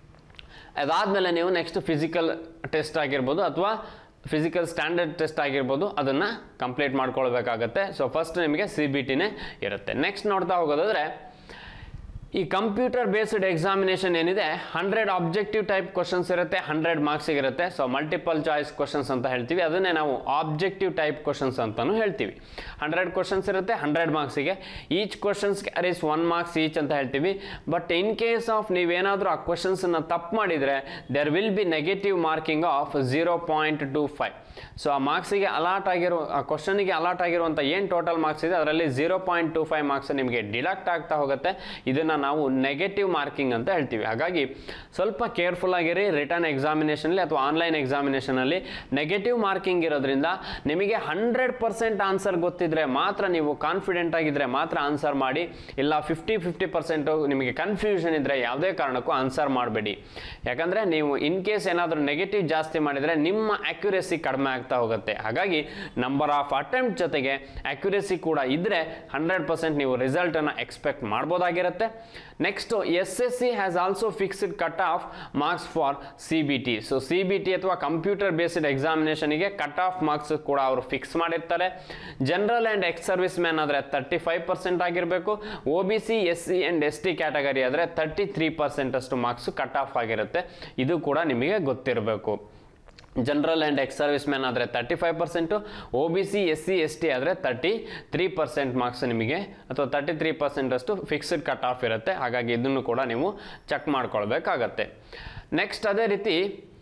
ಅದಾದಮೇಲೆ ನೀವು ನೆಕ್ಸ್ಟ್ ಫಿಸಿಕಲ್ ಟೆಸ್ಟ್ ಆಗಿರ್ಬೋದು ಅಥವಾ ಫಿಸಿಕಲ್ ಸ್ಟ್ಯಾಂಡರ್ಡ್ ಟೆಸ್ಟ್ ಆಗಿರ್ಬೋದು ಅದನ್ನು ಕಂಪ್ಲೀಟ್ ಮಾಡ್ಕೊಳ್ಬೇಕಾಗತ್ತೆ ಸೊ ಫಸ್ಟ್ ನಿಮಗೆ ಸಿ ಬಿ ಟಿನೇ ಇರುತ್ತೆ ನೆಕ್ಸ್ಟ್ ನೋಡ್ತಾ ಹೋಗೋದಾದ್ರೆ ಈ ಕಂಪ್ಯೂಟರ್ ಬೇಸ್ಡ್ ಎಕ್ಸಾಮಿನೇಷನ್ ಏನಿದೆ ಹಂಡ್ರೆಡ್ ಆಬ್ಜೆಕ್ಟಿವ್ ಟೈಪ್ ಕ್ವಶನ್ಸ್ ಇರುತ್ತೆ ಹಂಡ್ರೆಡ್ ಮಾರ್ಕ್ಸಿಗೆ ಇರುತ್ತೆ ಸೊ ಮಲ್ಟಿಪಲ್ ಚಾಯ್ಸ್ ಕ್ವಶನ್ಸ್ ಅಂತ ಹೇಳ್ತೀವಿ ಅದನ್ನೇ ನಾವು ಆಬ್ಜೆಕ್ಟಿವ್ ಟೈಪ್ ಕ್ವಶನ್ಸ್ ಅಂತಲೂ ಹೇಳ್ತೀವಿ ಹಂಡ್ರೆಡ್ ಕ್ವಶನ್ಸ್ ಇರುತ್ತೆ ಹಂಡ್ರೆಡ್ ಮಾರ್ಕ್ಸಿಗೆ each questions carries one marks each ಅಂತ ಹೇಳ್ತೀವಿ ಬಟ್ ಇನ್ ಕೇಸ್ ಆಫ್ ನೀವೇನಾದರೂ ಆ ಕ್ವಶನ್ಸನ್ನು ತಪ್ಪು ಮಾಡಿದರೆ there will be negative marking of zero point two five so ಆ ಮಾರ್ಕ್ಸಿಗೆ ಅಲಾಟ್ ಆಗಿರೋ ಆ ಕ್ವಶನಿಗೆ ಅಲಾಟ್ ಆಗಿರುವಂಥ ಏನು ಟೋಟಲ್ ಮಾರ್ಕ್ಸ್ ಇದೆ ಅದರಲ್ಲಿ zero point two five marks ನಿಮಗೆ ಡಿಡಕ್ಟ್ ಆಗ್ತಾ ಹೋಗುತ್ತೆ ಇದನ್ನು ನಾವು ನೆಗೆಟಿವ್ ಮಾರ್ಕಿಂಗ್ ಅಂತ ಹೇಳ್ತೀವಿ ಹಾಗಾಗಿ ಸ್ವಲ್ಪ ಕೇರ್ಫುಲ್ ಆಗಿರಿ ರಿಟರ್ನ್ ಎಕ್ಸಾಮಿನೇಷನಲ್ಲಿ ಅಥವಾ ಆನ್ಲೈನ್ ಎಕ್ಸಾಮಿನೇಷನಲ್ಲಿ ನೆಗೆಟಿವ್ ಮಾರ್ಕಿಂಗ್ ಇರೋದ್ರಿಂದ ನಿಮಗೆ ಹಂಡ್ರೆಡ್ ಪರ್ಸೆಂಟ್ ಆನ್ಸರ್ ಗೊತ್ತಿದ್ರೆ ಮಾತ್ರ ನೀವು ಕಾನ್ಫಿಡೆಂಟ್ ಆಗಿದ್ದರೆ ಮಾತ್ರ ಆನ್ಸರ್ ಮಾಡಿ ಇಲ್ಲ ಫಿಫ್ಟಿ ಫಿಫ್ಟಿ ಪರ್ಸೆಂಟು ನಿಮಗೆ ಕನ್ಫ್ಯೂಷನ್ ಇದ್ದರೆ ಯಾವುದೇ ಕಾರಣಕ್ಕೂ ಆನ್ಸರ್ ಮಾಡಬೇಡಿ ಯಾಕಂದರೆ ನೀವು ಇನ್ ಕೇಸ್ ಏನಾದರೂ ನೆಗೆಟಿವ್ ಜಾಸ್ತಿ ಮಾಡಿದರೆ ನಿಮ್ಮ ಅಕ್ಯುರೇಸಿ ಕಡಿಮೆ ಆಗ್ತಾ ಹೋಗುತ್ತೆ ಹಾಗಾಗಿ ನಂಬರ್ ಆಫ್ ಅಟೆಂಪ್ಟ್ ಜೊತೆಗೆ ಅಕ್ಯುರೇಸಿ ಕೂಡ ಇದ್ದರೆ ಹಂಡ್ರೆಡ್ ಪರ್ಸೆಂಟ್ ನೀವು ರಿಸಲ್ಟನ್ನು ಎಕ್ಸ್ಪೆಕ್ಟ್ ಮಾಡ್ಬೋದಾಗಿರುತ್ತೆ next S S C has also fixed cut off marks for C B T so C B T ಅಥವಾ ಕಂಪ್ಯೂಟರ್ ಬೇಸ್ಡ್ ಎಕ್ಸಾಮಿನೇಷನಿಗೆ ಕಟ್ ಆಫ್ ಮಾರ್ಕ್ಸ್ ಕೂಡ ಅವರು ಫಿಕ್ಸ್ ಮಾಡಿರ್ತಾರೆ general and ex service man ಆದರೆ thirty five percent ಆಗಿರಬೇಕು O B C S C and S T category ಆದರೆ thirty three percent ಅಷ್ಟು marks cut off ಆಗಿರುತ್ತೆ ಇದು ಕೂಡ ನಿಮಗೆ ಗೊತ್ತಿರಬೇಕು general and ex service man ಆದರೆ thirty five percent O B C S C S T ಆದರೆ ತರ್ಟಿ ತ್ರೀ ಪರ್ಸೆಂಟ್ ಮಾರ್ಕ್ಸ್ ನಿಮಗೆ ಅಥವಾ ತರ್ಟಿ ತ್ರೀ ಪರ್ಸೆಂಟ್ ಅಷ್ಟು ಫಿಕ್ಸ್ಡ್ ಕಟ್ ಆಫ್ ಇರುತ್ತೆ ಹಾಗಾಗಿ ಇದನ್ನು ಕೂಡ ನೀವು ಚೆಕ್ ಮಾಡ್ಕೊಳ್ಬೇಕಾಗತ್ತೆ ನೆಕ್ಸ್ಟ್ ಅದೇ ರೀತಿ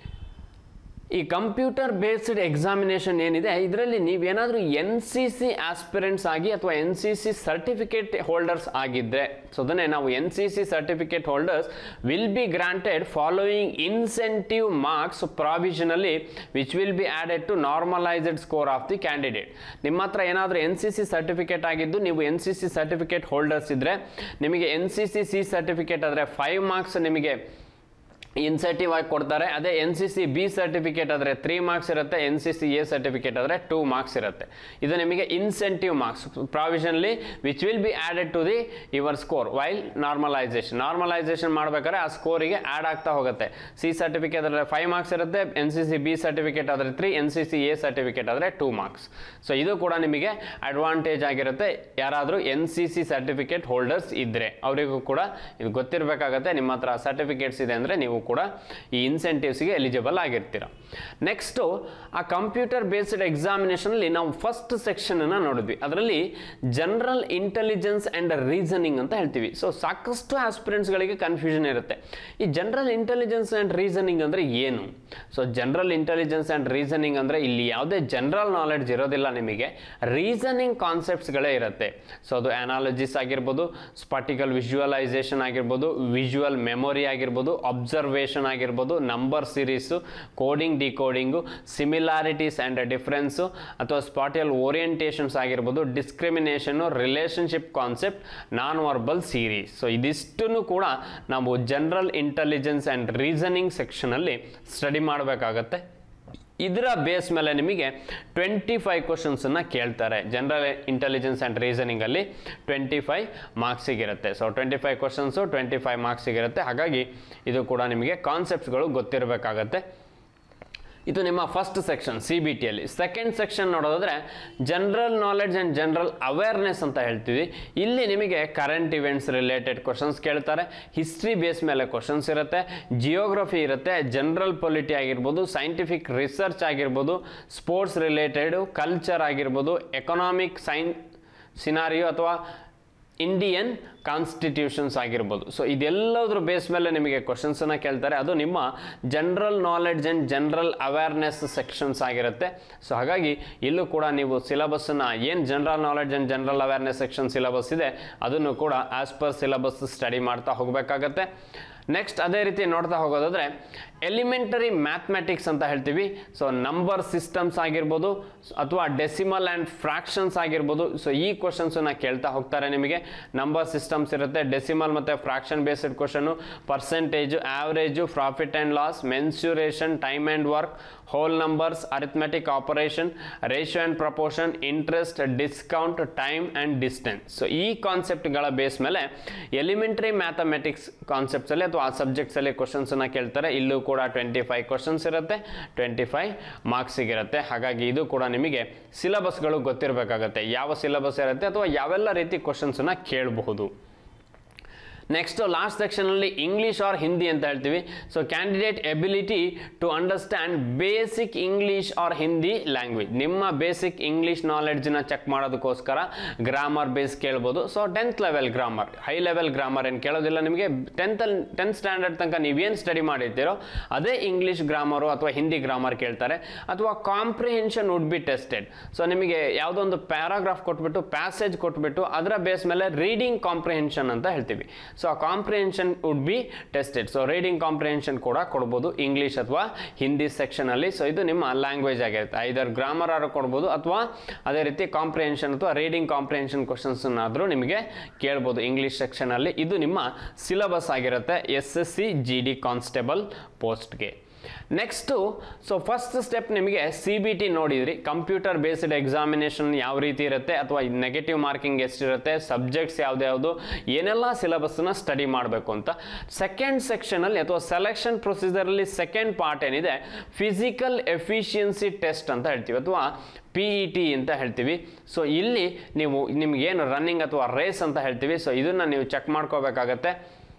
ಈ ಕಂಪ್ಯೂಟರ್ ಬೇಸ್ಡ್ ಎಕ್ಸಾಮಿನೇಷನ್ ಏನಿದೆ ಇದರಲ್ಲಿ ನೀವೇನಾದರೂ ಎನ್ ಸಿ ಸಿ ಆಸ್ಪಿರೆಂಟ್ಸ್ ಆಗಿ ಅಥವಾ N C C certificate holders ಆಗಿದ್ದರೆ ಸೊ ಅದನ್ನೇ ನಾವು N C C certificate holders will be granted following incentive marks provisionally which will be added to normalised score of the candidate ನಿಮ್ಮ ಹತ್ರ ಏನಾದರೂ N C C certificate ಆಗಿದ್ದು ನೀವು N C C certificate holders ಇದ್ದರೆ ನಿಮಗೆ N C C C certificate ಆದರೆ five marks ನಿಮಗೆ incentive ಆಗಿ ಕೊಡ್ತಾರೆ ಅದೇ N C C B certificate ಆದರೆ ತ್ರೀ ಮಾರ್ಕ್ಸ್ ಇರುತ್ತೆ N C C A certificate ಆದರೆ ಟೂ ಮಾರ್ಕ್ಸ್ ಇರುತ್ತೆ ಇದು ನಿಮಗೆ incentive marks provisionally which will be added to the your score while normalisation normalisation ಮಾಡಬೇಕಾದ್ರೆ ಆ ಸ್ಕೋರಿಗೆ ಆ್ಯಡ್ ಆಗ್ತಾ ಹೋಗುತ್ತೆ ಸಿ ಸರ್ಟಿಫಿಕೇಟ್ ಆದರೆ ಫೈವ್ ಮಾರ್ಕ್ಸ್ ಇರುತ್ತೆ N C C B certificate ಆದರೆ three N C C A certificate ಆದರೆ ಟೂ ಮಾರ್ಕ್ಸ್ ಸೊ ಇದು ಕೂಡ ನಿಮಗೆ ಅಡ್ವಾಂಟೇಜ್ ಆಗಿರುತ್ತೆ ಯಾರಾದರೂ N C C certificate holders ಇದ್ದರೆ ಅವರಿಗೂ ಕೂಡ ಇದು ಗೊತ್ತಿರಬೇಕಾಗತ್ತೆ ನಿಮ್ಮ ಹತ್ರ ಸರ್ಟಿಫಿಕೇಟ್ಸ್ ಇದೆ ಅಂದರೆ ನೀವು ಕೂಡ ಈ ಇನ್ಸೆಂಟಿವ್ಸ್ಗೆ ಎಲಿಜಿಬಲ್ ಆಗಿರ್ತೀರ ನೆಕ್ಸ್ಟು ಆ ಕಂಪ್ಯೂಟರ್ ಬೇಸ್ಡ್ ಎಕ್ಸಾಮಿನೇಷನಲ್ಲಿ ನಾವು ಫಸ್ಟ್ ಸೆಕ್ಷನನ್ನು ನೋಡಿದ್ವಿ ಅದರಲ್ಲಿ ಜನರಲ್ ಇಂಟೆಲಿಜೆನ್ಸ್ ಆ್ಯಂಡ್ ರೀಸನಿಂಗ್ ಅಂತ ಹೇಳ್ತೀವಿ ಸೊ ಸಾಕಷ್ಟು ಆಸ್ಪಿರೆಂಟ್ಸ್ಗಳಿಗೆ ಕನ್ಫ್ಯೂಷನ್ ಇರುತ್ತೆ ಈ ಜನರಲ್ ಇಂಟೆಲಿಜೆನ್ಸ್ ಆ್ಯಂಡ್ ರೀಸನಿಂಗ್ ಅಂದರೆ ಏನು so general intelligence and reasoning ಅಂದರೆ ಇಲ್ಲಿ ಯಾವುದೇ ಜನರಲ್ ನಾಲೆಡ್ಜ್ ಇರೋದಿಲ್ಲ ನಿಮಗೆ ರೀಸನಿಂಗ್ ಕಾನ್ಸೆಪ್ಟ್ಸ್ಗಳೇ ಇರುತ್ತೆ ಸೊ ಅದು ಅನಾಲಜಿಸ್ ಆಗಿರ್ಬೋದು ಸ್ಪಾಟಿಕಲ್ ವಿಜುವಲೈಸೇಷನ್ ಆಗಿರ್ಬೋದು ವಿಜುವಲ್ ಮೆಮೊರಿ ಆಗಿರ್ಬೋದು ಅಬ್ಸರ್ವೇಷನ್ ಆಗಿರ್ಬೋದು number series coding decoding similarities and difference ಅಥವಾ ಸ್ಪಾಟಿಯಲ್ ಓರಿಯಂಟೇಷನ್ಸ್ ಆಗಿರ್ಬೋದು discrimination relationship concept non verbal series so ಇದಿಷ್ಟನ್ನು ಕೂಡ ನಾವು ಜನರಲ್ ಇಂಟೆಲಿಜೆನ್ಸ್ ಆ್ಯಂಡ್ ರೀಸನಿಂಗ್ ಸೆಕ್ಷನಲ್ಲಿ ಸ್ಟಡಿ ಮಾಡಬೇಕಾಗತ್ತೆ ಇದರ ಬೇಸ್ ಮೇಲೆ ನಿಮಗೆ ಟ್ವೆಂಟಿ ಫೈವ್ ಕ್ವಶನ್ಸನ್ನು ಕೇಳ್ತಾರೆ ಜನರಲ್ ಇಂಟೆಲಿಜೆನ್ಸ್ ಆ್ಯಂಡ್ ರೀಸನಿಂಗಲ್ಲಿ ಟ್ವೆಂಟಿ ಫೈವ್ ಮಾರ್ಕ್ಸಿಗಿರುತ್ತೆ so twenty five questions twenty five ಮಾರ್ಕ್ಸಿಗಿರುತ್ತೆ ಹಾಗಾಗಿ ಇದು ಕೂಡ ನಿಮಗೆ ಕಾನ್ಸೆಪ್ಟ್ಸ್ಗಳು ಗೊತ್ತಿರಬೇಕಾಗತ್ತೆ ಇದು ನಿಮ್ಮ ಫಸ್ಟ್ ಸೆಕ್ಷನ್ ಸಿ ಬಿ ಟಿಯಲ್ಲಿ ಸೆಕೆಂಡ್ ಸೆಕ್ಷನ್ ನೋಡೋದಾದ್ರೆ general knowledge and general awareness ಅಂತ ಹೇಳ್ತೀವಿ ಇಲ್ಲಿ ನಿಮಗೆ ಕರೆಂಟ್ ಇವೆಂಟ್ಸ್ ರಿಲೇಟೆಡ್ ಕ್ವಶನ್ಸ್ ಕೇಳ್ತಾರೆ ಹಿಸ್ಟ್ರಿ ಬೇಸ್ ಮೇಲೆ ಕ್ವಶನ್ಸ್ ಇರುತ್ತೆ ಜಿಯೋಗ್ರಫಿ ಇರುತ್ತೆ ಜನರಲ್ ಪೊಲಿಟಿ ಆಗಿರ್ಬೋದು ಸೈಂಟಿಫಿಕ್ ರಿಸರ್ಚ್ ಆಗಿರ್ಬೋದು ಸ್ಪೋರ್ಟ್ಸ್ ರಿಲೇಟೆಡು ಕಲ್ಚರ್ ಆಗಿರ್ಬೋದು ಎಕನಾಮಿಕ್ ಸೈನ್ ಸಿನಾರಿಯೋ ಅಥವಾ ಇಂಡಿಯನ್ ಕಾನ್ಸ್ಟಿಟ್ಯೂಷನ್ಸ್ ಆಗಿರ್ಬೋದು ಸೊ ಇದೆಲ್ಲದ್ರ ಬೇಸ್ ಮೇಲೆ ನಿಮಗೆ ಕ್ವಶನ್ಸನ್ನು ಕೇಳ್ತಾರೆ ಅದು ನಿಮ್ಮ general knowledge and general awareness sections ಆಗಿರುತ್ತೆ ಸೊ ಹಾಗಾಗಿ ಇಲ್ಲೂ ಕೂಡ ನೀವು ಸಿಲೆಬಸ್ಸನ್ನು ಏನು general knowledge and general awareness section syllabus ಇದೆ ಅದನ್ನು ಕೂಡ ಆಸ್ ಪರ್ ಸಿಲೆಬಸ್ ಸ್ಟಡಿ ಮಾಡ್ತಾ ಹೋಗಬೇಕಾಗತ್ತೆ ನೆಕ್ಸ್ಟ್ ಅದೇ ರೀತಿ ನೋಡ್ತಾ ಹೋಗೋದಾದ್ರೆ ಎಲಿಮೆಂಟರಿ ಮ್ಯಾಥಮೆಟಿಕ್ಸ್ ಅಂತ ಹೇಳ್ತೀವಿ ಸೊ ನಂಬರ್ ಸಿಸ್ಟಮ್ಸ್ ಆಗಿರ್ಬೋದು ಅಥವಾ ಡೆಸಿಮಲ್ ಆ್ಯಂಡ್ ಫ್ರಾಕ್ಷನ್ಸ್ ಆಗಿರ್ಬೋದು ಸೊ ಈ ಕ್ವಶನ್ಸನ್ನು ಕೇಳ್ತಾ ಹೋಗ್ತಾರೆ ನಿಮಗೆ ನಂಬರ್ ಸಿಸ್ಟಮ್ಸ್ ಇರುತ್ತೆ ಡೆಸಿಮಲ್ ಮತ್ತು fraction based question percentage average profit and loss mensuration time and work whole numbers arithmetic operation ratio and proportion interest discount time and distance so ಈ ಕಾನ್ಸೆಪ್ಟ್ಗಳ ಬೇಸ್ ಮೇಲೆ ಎಲಿಮೆಂಟರಿ ಮ್ಯಾಥಮೆಟಿಕ್ಸ್ ಕಾನ್ಸೆಪ್ಟ್ಸಲ್ಲಿ ಅಥವಾ ಆ ಸಬ್ಜೆಕ್ಟ್ಸಲ್ಲಿ ಕ್ವಶನ್ಸನ್ನು ಕೇಳ್ತಾರೆ ಇಲ್ಲೂ ಕೂಡ ಟ್ವೆಂಟಿ ಫೈವ್ ಕ್ವಶನ್ಸ್ ಇರುತ್ತೆ ಟ್ವೆಂಟಿ ಫೈವ್ ಮಾರ್ಕ್ಸಿಗಿರುತ್ತೆ ಹಾಗಾಗಿ ಇದು ಕೂಡ ನಿಮಗೆ ಸಿಲೆಬಸ್ಗಳು ಗೊತ್ತಿರಬೇಕಾಗತ್ತೆ ಯಾವ ಸಿಲೆಬಸ್ ಇರುತ್ತೆ ಅಥವಾ ಯಾವೆಲ್ಲ ರೀತಿ ಕ್ವಶನ್ಸನ್ನು ಕೇಳಬಹುದು ನೆಕ್ಸ್ಟ್ ಲಾಸ್ಟ್ ಸೆಕ್ಷನಲ್ಲಿ ಇಂಗ್ಲೀಷ್ ಆರ್ ಹಿಂದಿ ಅಂತ ಹೇಳ್ತೀವಿ so candidate ability to understand basic English or Hindi language ನಿಮ್ಮ ಬೇಸಿಕ್ ಇಂಗ್ಲೀಷ್ ನಾಲೆಡ್ಜ್ನ ಚೆಕ್ ಮಾಡೋದಕ್ಕೋಸ್ಕರ ಗ್ರಾಮರ್ ಬೇಸ್ ಕೇಳ್ಬೋದು so tenth level grammar high level grammar ಏನು ಕೇಳೋದಿಲ್ಲ ನಿಮಗೆ ಟೆಂತಲ್ಲಿ ಟೆಂತ್ ಸ್ಟ್ಯಾಂಡರ್ಡ್ ತನಕ ನೀವೇನು ಸ್ಟಡಿ ಮಾಡಿರ್ತೀರೋ ಅದೇ ಇಂಗ್ಲೀಷ್ ಗ್ರಾಮರು ಅಥವಾ ಹಿಂದಿ ಗ್ರಾಮರ್ ಕೇಳ್ತಾರೆ ಅಥವಾ comprehension would be tested so ನಿಮಗೆ ಯಾವುದೋ ಒಂದು ಪ್ಯಾರಾಗ್ರಾಫ್ ಕೊಟ್ಬಿಟ್ಟು ಪ್ಯಾಸೇಜ್ ಕೊಟ್ಬಿಟ್ಟು ಅದರ ಬೇಸ್ ಮೇಲೆ ರೀಡಿಂಗ್ ಕಾಂಪ್ರಿಹೆನ್ಷನ್ ಅಂತ ಹೇಳ್ತೀವಿ ಸೊ ಆ comprehension would be tested so reading comprehension ಕೂಡ ಕೊಡ್ಬೋದು ಇಂಗ್ಲೀಷ್ ಅಥವಾ ಹಿಂದಿ ಸೆಕ್ಷನಲ್ಲಿ ಸೊ ಇದು ನಿಮ್ಮ ಲ್ಯಾಂಗ್ವೇಜ್ ಆಗಿರುತ್ತೆ ಐದರ್ ಗ್ರಾಮರ್ ಆರು ಕೊಡ್ಬೋದು ಅಥವಾ ಅದೇ ರೀತಿ ಕಾಂಪ್ರಿಹೆನ್ಷನ್ ಅಥವಾ ರೀಡಿಂಗ್ ಕಾಂಪ್ರಿಹೆನ್ಷನ್ ಕ್ವಶನ್ಸ್ ಆದರೂ ನಿಮಗೆ ಕೇಳ್ಬೋದು ಇಂಗ್ಲೀಷ್ ಸೆಕ್ಷನಲ್ಲಿ ಇದು ನಿಮ್ಮ ಸಿಲಬಸ್ ಆಗಿರುತ್ತೆ S S C G D constable ಪೋಸ್ಟ್ಗೆ ನೆಕ್ಸ್ಟು ಸೊ ಫಸ್ಟ್ ಸ್ಟೆಪ್ ನಿಮಗೆ ಸಿ ಬಿ ಟಿ ನೋಡಿದ್ರಿ ಕಂಪ್ಯೂಟರ್ ಬೇಸ್ಡ್ ಎಕ್ಸಾಮಿನೇಷನ್ ಯಾವ ರೀತಿ ಇರುತ್ತೆ ಅಥವಾ ನೆಗೆಟಿವ್ ಮಾರ್ಕಿಂಗ್ ಎಷ್ಟಿರುತ್ತೆ ಸಬ್ಜೆಕ್ಟ್ಸ್ ಯಾವ್ದ್ಯಾವುದು ಏನೆಲ್ಲ ಸಿಲೆಬಸ್ನ ಸ್ಟಡಿ ಮಾಡಬೇಕು ಅಂತ ಸೆಕೆಂಡ್ ಸೆಕ್ಷನಲ್ಲಿ ಅಥವಾ ಸೆಲೆಕ್ಷನ್ ಪ್ರೊಸೀಜರಲ್ಲಿ ಸೆಕೆಂಡ್ ಪಾರ್ಟ್ ಏನಿದೆ ಫಿಸಿಕಲ್ ಎಫಿಷಿಯನ್ಸಿ ಟೆಸ್ಟ್ ಅಂತ ಹೇಳ್ತೀವಿ ಅಥವಾ ಪಿ ಇ ಟಿ ಅಂತ ಹೇಳ್ತೀವಿ ಸೊ ಇಲ್ಲಿ ನೀವು ನಿಮ್ಗೇನು ರನ್ನಿಂಗ್ ಅಥವಾ ರೇಸ್ ಅಂತ ಹೇಳ್ತೀವಿ ಸೊ ಇದನ್ನು ನೀವು ಚೆಕ್ ಮಾಡ್ಕೋಬೇಕಾಗತ್ತೆ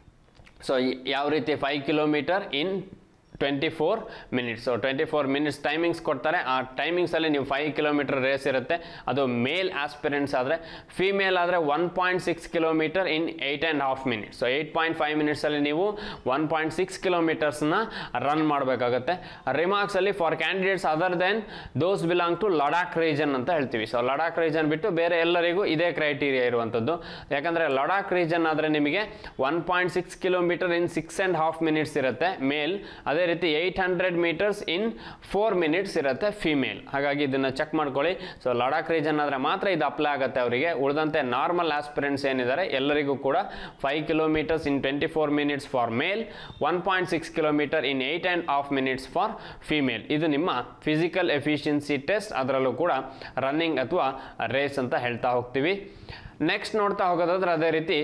ಸೊ ಯಾವ ರೀತಿ five kilometer in twenty four minutes so twenty four minutes timings ಕೊಡ್ತಾರೆ ಆ ಟೈಮಿಂಗ್ಸಲ್ಲಿ ನೀವು ಫೈವ್ ಕಿಲೋಮೀಟರ್ ರೇಸ್ ಇರುತ್ತೆ ಅದು ಮೇಲ್ ಆಸ್ಪಿರೆಂಟ್ಸ್ ಆದರೆ ಫಿಮೇಲ್ ಆದರೆ one point six kilometer in eight and half minutes so eight point five ಮಿನಿಟ್ಸಲ್ಲಿ ನೀವು ಒನ್ ಪಾಯಿಂಟ್ ಸಿಕ್ಸ್ ಕಿಲೋಮೀಟರ್ಸ್ನ ರನ್ ಮಾಡಬೇಕಾಗತ್ತೆ ರಿಮಾರ್ಕ್ಸಲ್ಲಿ for candidates other than those belong to Ladakh region ಅಂತ ಹೇಳ್ತೀವಿ ಸೊ ಲಡಾಖ್ ರೀಜನ್ ಬಿಟ್ಟು ಬೇರೆ ಎಲ್ಲರಿಗೂ ಇದೇ ಕ್ರೈಟೀರಿಯಾ ಇರುವಂಥದ್ದು ಯಾಕಂದರೆ ಲಡಾಖ್ ರೀಜನ್ ಆದರೆ ನಿಮಗೆ one point six kilometer in six and half minutes ಇರುತ್ತೆ ಮೇಲ್ ಅದೇ ರೀತಿ eight hundred meters in four minutes ಇರುತ್ತೆ ಫಿಮೇಲ್ ಹಾಗಾಗಿ ಇದನ್ನು ಚೆಕ್ ಮಾಡ್ಕೊಳ್ಳಿ ಸೊ ಲಡಾಖ್ ರೀಜನ್ ಆದರೆ ಮಾತ್ರ ಇದು ಅಪ್ಲೈ ಆಗುತ್ತೆ ಅವರಿಗೆ ಉಳಿದಂತೆ ನಾರ್ಮಲ್ ಆಸ್ಪಿರೆಂಟ್ಸ್ ಏನಿದ್ದಾರೆ ಎಲ್ಲರಿಗೂ ಕೂಡ five kilometers in twenty four minutes for male one point six kilometer in eight and half minutes for female ಇದು ನಿಮ್ಮ ಫಿಸಿಕಲ್ ಎಫಿಷಿಯನ್ಸಿ ಟೆಸ್ಟ್ ಅದರಲ್ಲೂ ಕೂಡ ರನ್ನಿಂಗ್ ಅಥವಾ ರೇಸ್ ಅಂತ ಹೇಳ್ತಾ ಹೋಗ್ತೀವಿ ನೆಕ್ಸ್ಟ್ ನೋಡ್ತಾ ಹೋಗೋದಾದ್ರೆ ಅದೇ ರೀತಿ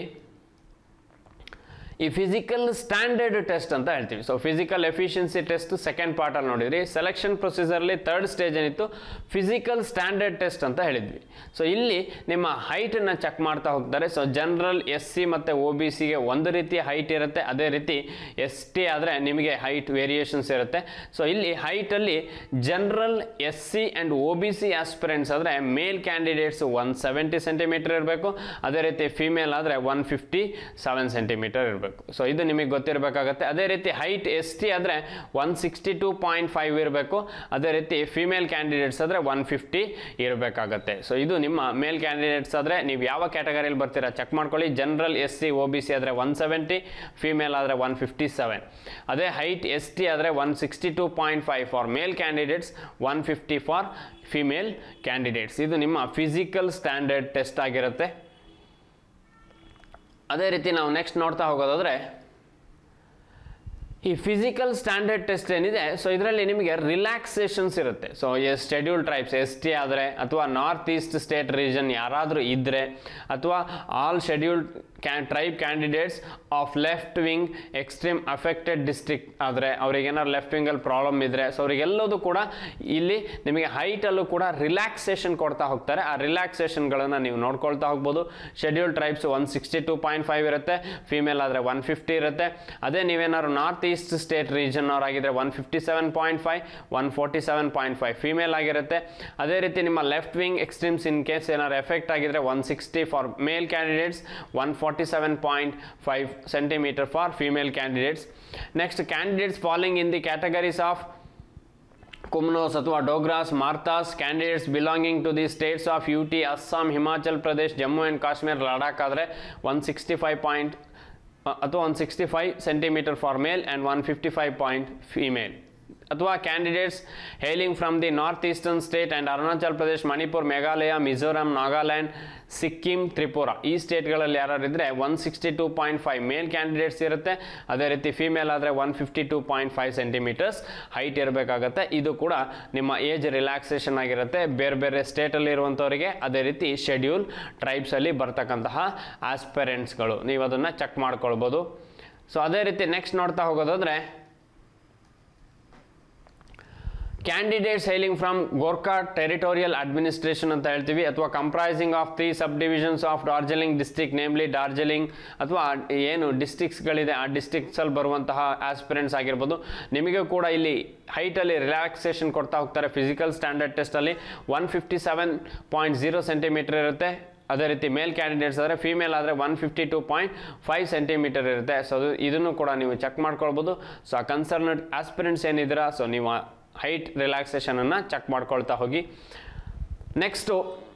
ಈ ಫಿಸಿಕಲ್ ಸ್ಟ್ಯಾಂಡರ್ಡ್ ಟೆಸ್ಟ್ ಅಂತ ಹೇಳ್ತೀವಿ so physical efficiency test second ಪಾರ್ಟಲ್ಲಿ ನೋಡಿದ್ರಿ ಸೆಲೆಕ್ಷನ್ ಪ್ರೊಸೀಜರ್ಲಿ ತರ್ಡ್ ಸ್ಟೇಜ್ ಏನಿತ್ತು ಫಿಸಿಕಲ್ ಸ್ಟ್ಯಾಂಡರ್ಡ್ ಟೆಸ್ಟ್ ಅಂತ ಹೇಳಿದ್ವಿ ಸೊ ಇಲ್ಲಿ ನಿಮ್ಮ ಹೈಟನ್ನು ಚೆಕ್ ಮಾಡ್ತಾ ಹೋಗ್ತಾರೆ ಸೊ ಜನರಲ್ ಎಸ್ ಸಿ ಮತ್ತು ಒ ಬಿ ಸಿಗೆ ಒಂದು ರೀತಿ ಹೈಟ್ ಇರುತ್ತೆ ಅದೇ ರೀತಿ ಎಸ್ ಟಿ ಆದರೆ ನಿಮಗೆ ಹೈಟ್ ವೇರಿಯೇಷನ್ಸ್ ಇರುತ್ತೆ ಸೊ ಇಲ್ಲಿ ಹೈಟಲ್ಲಿ general S C and O B C aspirants ಆದರೆ male candidates one seventy centimeter ಇರಬೇಕು ಅದೇ ರೀತಿ ಫಿಮೇಲ್ ಆದರೆ ಒನ್ ಫಿಫ್ಟಿ ಸೆವೆನ್ ಸೆಂಟಿಮೀಟರ್ ಇರಬೇಕು ಸೊ ಇದು ನಿಮಗೆ ಗೊತ್ತಿರಬೇಕಾಗತ್ತೆ ಅದೇ ರೀತಿ ಹೈಟ್ ಎಸ್ ಟಿ ಆದರೆ one sixty two point five ಇರಬೇಕು ಅದೇ ರೀತಿ ಫಿಮೇಲ್ ಕ್ಯಾಂಡಿಡೇಟ್ಸ್ ಆದರೆ ಒನ್ ಫಿಫ್ಟಿ ಇರಬೇಕಾಗತ್ತೆ ಸೊ ಇದು ನಿಮ್ಮ ಮೇಲ್ ಕ್ಯಾಂಡಿಡೇಟ್ಸ್ ಆದರೆ ನೀವು ಯಾವ ಕ್ಯಾಟಗರಿಯಲ್ಲಿ ಬರ್ತೀರಾ ಚೆಕ್ ಮಾಡ್ಕೊಳ್ಳಿ general S C O B C ಆದರೆ ಒನ್ ಸೆವೆಂಟಿ ಫಿಮೇಲ್ ಆದರೆ ಒನ್ ಫಿಫ್ಟಿ ಸೆವೆನ್ ಅದೇ ಹೈಟ್ ಎಸ್ ಟಿ ಆದರೆ one sixty two point five for male candidates one fifty for female candidates ಇದು ನಿಮ್ಮ ಫಿಸಿಕಲ್ ಸ್ಟ್ಯಾಂಡರ್ಡ್ ಟೆಸ್ಟ್ ಆಗಿರುತ್ತೆ ಅದೇ ರೀತಿ ನಾವು ನೆಕ್ಸ್ಟ್ ನೋಡ್ತಾ ಹೋಗೋದಾದ್ರೆ ಈ ಫಿಸಿಕಲ್ ಸ್ಟ್ಯಾಂಡರ್ಡ್ ಟೆಸ್ಟ್ ಏನಿದೆ ಸೊ ಇದರಲ್ಲಿ ನಿಮಗೆ ರಿಲ್ಯಾಕ್ಸೇಷನ್ಸ್ ಇರುತ್ತೆ so S schedule tribes S T ಆದರೆ ಅಥವಾ ನಾರ್ತ್ ಈಸ್ಟ್ ಸ್ಟೇಟ್ ರೀಜನ್ ಯಾರಾದರೂ ಇದ್ದರೆ ಅಥವಾ all scheduled can tribe candidates of left wing extreme affected district ಆದರೆ ಅವ್ರಿಗೇನಾದ್ರು ಲೆಫ್ಟ್ ವಿಂಗಲ್ಲಿ ಪ್ರಾಬ್ಲಮ್ ಇದ್ದರೆ ಸೊ ಅವರಿಗೆಲ್ಲದೂ ಕೂಡ ಇಲ್ಲಿ ನಿಮಗೆ ಹೈಟಲ್ಲೂ ಕೂಡ ರಿಲ್ಯಾಕ್ಸೇಷನ್ ಕೊಡ್ತಾ ಹೋಗ್ತಾರೆ ಆ ರಿಲ್ಯಾಕ್ಸೇಷನ್ಗಳನ್ನು ನೀವು ನೋಡ್ಕೊಳ್ತಾ ಹೋಗ್ಬೋದು schedule tribes one sixty two point five ಇರುತ್ತೆ ಫಿಮೇಲ್ ಆದರೆ ಒನ್ ಫಿಫ್ಟಿ ಇರುತ್ತೆ ಅದೇ ನೀವೇನಾದ್ರು ನಾರ್ತ್ ಈಸ್ಟ್ ಸ್ಟೇಟ್ ರೀಜನ್ ಅವರಾಗಿದ್ದರೆ one fifty seven point five one forty seven point five female ಆಗಿರುತ್ತೆ ಅದೇ ರೀತಿ ನಿಮ್ಮ left wing extremes in case ಏನಾದ್ರು ಎಫೆಕ್ಟ್ ಆಗಿದ್ರೆ one sixty for male candidates one forty seven point five centimeter for female candidates next candidates following in the categories of ಕುಮ್ನೋಸ್ ಅಥವಾ ಡೋಗ್ರಾಸ್ Marathas candidates belonging to the states of U T Assam Himachal Pradesh Jammu and Kashmir Ladakh ಆದರೆ one sixty five point ಅಥವಾ one sixty five centimeter for male and one fifty five point female ಅಥವಾ candidates hailing from the north eastern state and Arunachal Pradesh Manipur Meghalaya Mizoram Nagaland Sikkim Tripura ಈ ಸ್ಟೇಟ್ಗಳಲ್ಲಿ ಯಾರು ಇದ್ದರೆ one sixty two point five male candidates ಇರುತ್ತೆ ಅದೇ ರೀತಿ female ಆದರೆ one fifty two point five centimeters height ಇರಬೇಕಾಗತ್ತೆ ಇದು ಕೂಡ ನಿಮ್ಮ ಏಜ್ ರಿಲ್ಯಾಕ್ಸೇಷನ್ ಆಗಿರುತ್ತೆ ಬೇರೆ ಬೇರೆ ಸ್ಟೇಟಲ್ಲಿ ಇರುವಂಥವರಿಗೆ ಅದೇ ರೀತಿ ಶೆಡ್ಯೂಲ್ ಟ್ರೈಬ್ಸಲ್ಲಿ ಬರ್ತಕ್ಕಂತಹ ಆಸ್ಪೆರೆಂಟ್ಸ್ಗಳು ನೀವು ಅದನ್ನು ಚೆಕ್ ಮಾಡ್ಕೊಳ್ಬೋದು ಸೊ ಅದೇ ರೀತಿ ನೆಕ್ಸ್ಟ್ ನೋಡ್ತಾ ಹೋಗೋದಾದರೆ candidates hailing from Gorkha territorial administration ಅಂತ ಹೇಳ್ತೀವಿ ಅಥವಾ comprising of three sub divisions of Darjeeling district namely Darjeeling ಅಥವಾ ಏನು ಡಿಸ್ಟ್ರಿಕ್ಸ್ಗಳಿದೆ ಆ ಡಿಸ್ಟ್ರಿಕ್ಟ್ಸಲ್ಲಿ ಬರುವಂತಹ ಆಸ್ಪಿರೆಂಟ್ಸ್ ಆಗಿರ್ಬೋದು ನಿಮಗೆ ಕೂಡ ಇಲ್ಲಿ ಹೈಟಲ್ಲಿ ರಿಲ್ಯಾಕ್ಸೇಷನ್ ಕೊಡ್ತಾ ಹೋಗ್ತಾರೆ ಫಿಸಿಕಲ್ ಸ್ಟ್ಯಾಂಡರ್ಡ್ ಟೆಸ್ಟಲ್ಲಿ one fifty seven point zero centimeter ಇರುತ್ತೆ ಅದೇ ರೀತಿ ಮೇಲ್ ಕ್ಯಾಂಡಿಡೇಟ್ಸ್ ಆದರೆ ಫೀಮೇಲ್ ಆದರೆ one fifty two point five centimeter ಇರುತ್ತೆ ಸೊ ಅದು ಇದನ್ನು ಕೂಡ ನೀವು ಚೆಕ್ ಮಾಡ್ಕೊಳ್ಬೋದು ಸೊ ಆ ಕನ್ಸರ್ನ್ಡ್ ಆಸ್ಪಿರೆಂಟ್ಸ್ ಏನಿದ್ದೀರಾ ಸೊ ನೀವು ಹೈಟ್ ರಿಲ್ಯಾಕ್ಸೇಷನನ್ನು ಚೆಕ್ ಮಾಡ್ಕೊಳ್ತಾ ಹೋಗಿ ನೆಕ್ಸ್ಟು